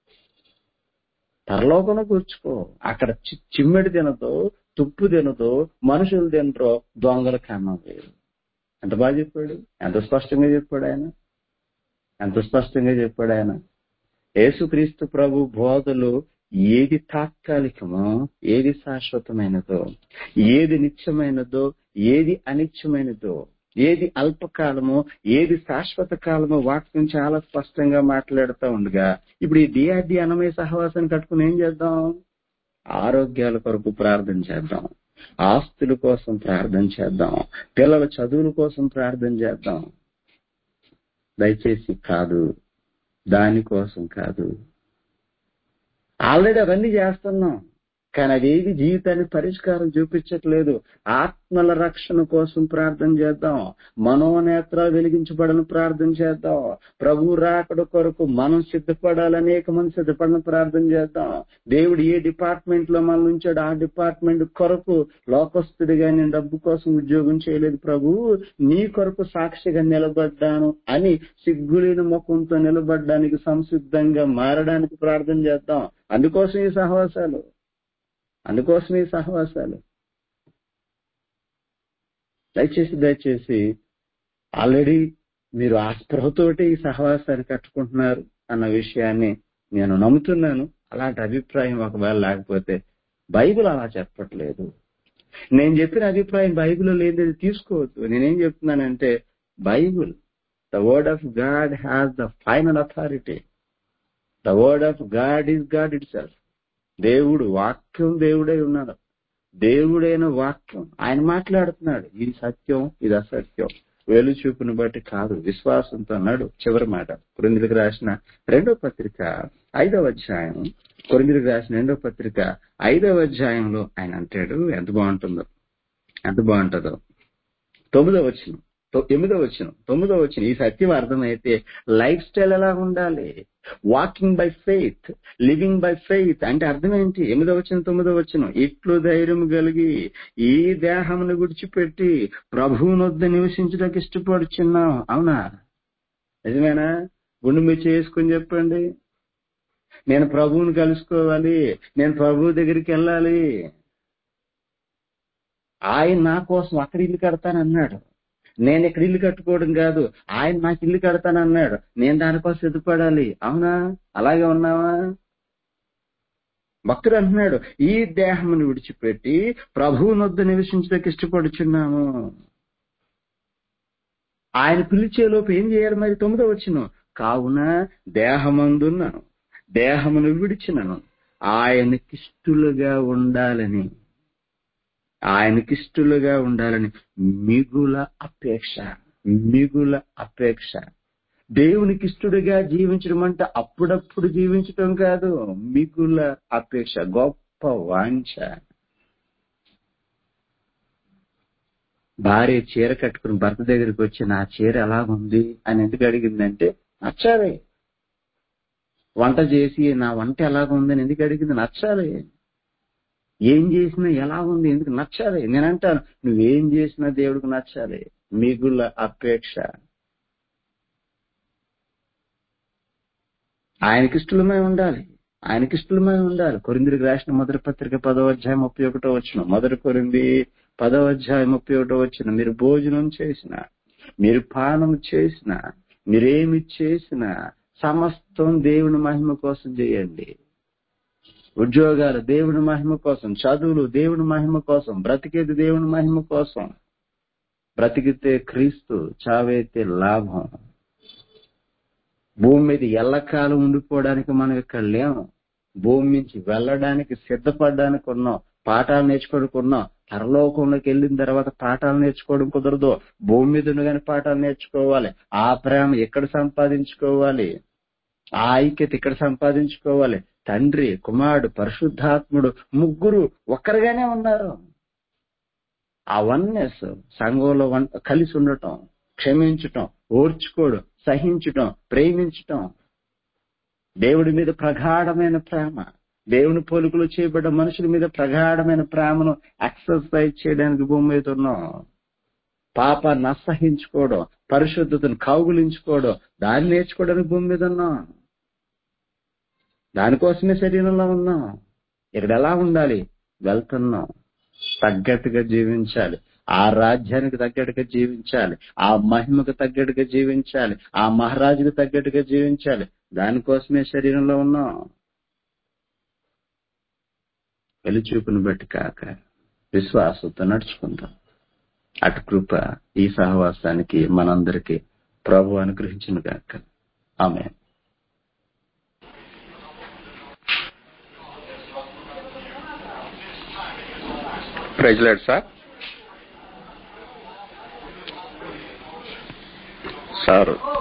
పరలోకంలో కూర్చుకో అక్కడ చి- చిమ్మెడి తినదో తుప్పు తినదో మనుషులు తినరో దొంగల కన్నం వేరు ఎంత బాగా చెప్పాడు ఎంత స్పష్టంగా చెప్పాడు ఆయన ఎంత స్పష్టంగా చెప్పాడు ఆయన యేసుక్రీస్తు ప్రభు బోధలు ఏది తాత్కాలికమో ఏది శాశ్వతమైనదో ఏది నిత్యమైనదో ఏది అనిత్యమైనదో ఏది అల్పకాలమో ఏది శాశ్వత కాలమో వాక్యం చాలా స్పష్టంగా మాట్లాడుతూ ఉండగా ఇప్పుడు ఈ డిఆర్డి అన్నమయ సహవాసాన్ని కట్టుకుని ఏం చేద్దాం ఆరోగ్యాల కొరకు ప్రార్థన చేద్దాం ఆస్తుల కోసం ప్రార్థన చేద్దాం పిల్లల చదువుల కోసం ప్రార్థన చేద్దాం దయచేసి కాదు దానికోసం కాదు ఆల్రెడీ అవన్నీ చేస్తున్నాం కానీ అదేది జీవితానికి పరిష్కారం చూపించట్లేదు ఆత్మల రక్షణ కోసం ప్రార్థన చేద్దాం మనోనేత్రాలు వెలిగించబడని ప్రార్థన చేద్దాం ప్రభు రాకడ కొరకు మనం సిద్ధపడాలి అనేక మంది సిద్ధపడిన ప్రార్థన చేద్దాం దేవుడు ఏ డిపార్ట్మెంట్ లో మనం ఉంచాడు ఆ డిపార్ట్మెంట్ కొరకు లోకస్తుడిగా నేను డబ్బు కోసం ఉద్యోగం చేయలేదు ప్రభు నీ కొరకు సాక్షిగా నిలబడ్డాను అని సిగ్గులేని ముఖంతో నిలబడ్డానికి సంసిద్ధంగా మారడానికి ప్రార్థన చేద్దాం అందుకోసం ఈ సహవాసాలు అందుకోసం ఈ సహవాసాలు దయచేసి దయచేసి ఆల్రెడీ మీరు ఆ స్పృహతోటి ఈ సహవాసాన్ని కట్టుకుంటున్నారు అన్న విషయాన్ని నేను నమ్ముతున్నాను అలాంటి అభిప్రాయం ఒకవేళ లేకపోతే బైబిల్ అలా చెప్పట్లేదు నేను చెప్పిన అభిప్రాయం బైబిల్లో లేనిది తీసుకోవద్దు నేనేం చెప్తున్నానంటే Bible the word of God has the final authority the word of God is God itself దేవుడు వాక్యం దేవుడై ఉన్నాడు దేవుడైన వాక్యం ఆయన మాట్లాడుతున్నాడు ఇది సత్యం ఇది అసత్యం వేలు చూపుని బట్టి కాదు విశ్వాసంతో అన్నాడు చివరి మాట కొరిందులకు రాసిన రెండో పత్రిక ఐదవ అధ్యాయం కొరిందులకు రాసిన రెండో పత్రిక ఐదవ అధ్యాయంలో ఆయన అంటాడు ఎంత బాగుంటుందో ఎంత బాగుంటుందో తొమ్మిదో వచ్చిన ఎనిమిదో వచ్చిన తొమ్మిదో వచ్చిన ఈ సత్యం అర్థమైతే లైఫ్ స్టైల్ ఎలా ఉండాలి walking by faith living by faith అంటే అర్థం ఏంటి ఎనిమిదో వచ్చిన తొమ్మిదో వచ్చిన ఇట్లు ధైర్యం కలిగి ఈ దేహమును విడిచిపెట్టి ప్రభువునొద్ద నివసించడానికి ఇష్టపడుచున్నాం అవునా నిజమేనా గుండు మీరు చేసుకుని చెప్పండి నేను ప్రభువుని కలుసుకోవాలి నేను ప్రభువు దగ్గరికి వెళ్ళాలి ఆయన నా కోసం అక్కడ ఇల్లు కడతానన్నాడు నేను ఇక్కడ ఇల్లు కట్టుకోవడం కాదు ఆయన నాకు ఇల్లు కడతానన్నాడు నేను దానికోసం సిద్ధపడాలి అవునా అలాగే ఉన్నావా భక్తుడు అంటున్నాడు ఈ దేహమును విడిచిపెట్టి ప్రభువునొద్ద నివసించడానికి ఇష్టపడుచున్నాము ఆయన పిలిచేలోపు ఏం చేయాలి మరి తొమ్మిదో వచ్చిన కావున దేహమందున్నాను దేహమును విడిచినను ఆయనకిష్టులుగా ఉండాలని ఆయనకిష్టులుగా ఉండాలని మిగుల అపేక్ష మిగుల అపేక్ష దేవునికి ఇష్టడుగా జీవించడం అంటే అప్పుడప్పుడు జీవించడం కాదు మిగుల అపేక్ష గొప్ప వాంఛ భార్య చీర కట్టుకుని భర్త దగ్గరికి వచ్చి నా చీర ఎలాగుంది అని ఎందుకు అడిగిందంటే నచ్చాలి వంట చేసి నా వంట ఎలాగుంది అని ఎందుకు అడిగింది నచ్చాలి ఏం చేసినా ఎలా ఉంది ఎందుకు నచ్చాలి నేను అంటాను నువ్వేం చేసినా దేవుడికి నచ్చాలి మిగుల అపేక్ష ఆయనకిష్టలమై ఉండాలి ఆయనకిష్టలమై ఉండాలి కొరిందిరికి రాసిన మొదటి పత్రిక పదో అధ్యాయం ముప్పై ఒకటో వచ్చిన మొదటి కొరింది పదో అధ్యాయం ముప్పై ఒకటో వచ్చిన మీరు భోజనం చేసిన మీరు పానం చేసిన మీరేమి చేసిన సమస్తం దేవుని మహిమ కోసం చేయండి ఉద్యోగాలు దేవుని మహిమ కోసం చదువులు దేవుని మహిమ కోసం బ్రతికేది దేవుని మహిమ కోసం బ్రతికితే క్రీస్తు చావైతే లాభం భూమి మీద ఎల్లకాలం ఉండిపోవడానికి మనం ఇక్కడ లేము భూమి నుంచి వెళ్ళడానికి సిద్ధపడడానికి ఉన్నాం పాఠాలు నేర్చుకోవడం పరలోకంలోకి వెళ్ళిన తర్వాత పాఠాలు నేర్చుకోవడం కుదరదు భూమి మీద ఉండగానే పాఠాలు నేర్చుకోవాలి ఆ ప్రేమ ఎక్కడ సంపాదించుకోవాలి ఆ ఐక్యత ఇక్కడ సంపాదించుకోవాలి తండ్రి కుమారుడు పరిశుద్ధాత్ముడు ముగ్గురు ఒక్కరుగానే ఉన్నారు ఆ వన్నెస్ సంఘంలో వన్- కలిసి ఉండటం క్షమించటం ఓర్చుకోవడం సహించటం ప్రేమించటం దేవుడి మీద ప్రగాఢమైన ప్రేమ దేవుని పోలికలు చేయబడ్డ మనుషుల మీద ప్రగాఢమైన ప్రేమను ఎక్సర్సైజ్ చేయడానికి భూమి మీద ఉన్నాం పాపాన్ని అసహించుకోవడం పరిశుద్ధతను కౌగులించుకోవడం దాన్ని నేర్చుకోవడానికి భూమి మీద ఉన్నాం దానికోసమే శరీరంలో ఉన్నాం ఇక్కడ ఎలా ఉండాలి వెళ్తున్నాం తగ్గట్టుగా జీవించాలి ఆ రాజ్యానికి తగ్గట్టుగా జీవించాలి ఆ మహిమకు తగ్గట్టుగా జీవించాలి ఆ మహారాజుకు తగ్గట్టుగా జీవించాలి దానికోసమే శరీరంలో ఉన్నాం వెలుచూపును బట్టి కాక విశ్వాసంతో నడుచుకుందాం అటు కృప ఈ సహవాసానికి మనందరికీ ప్రభు అనుగ్రహించిన కాక ఆమె ప్రైజ్ లాడ్ సార్ సార్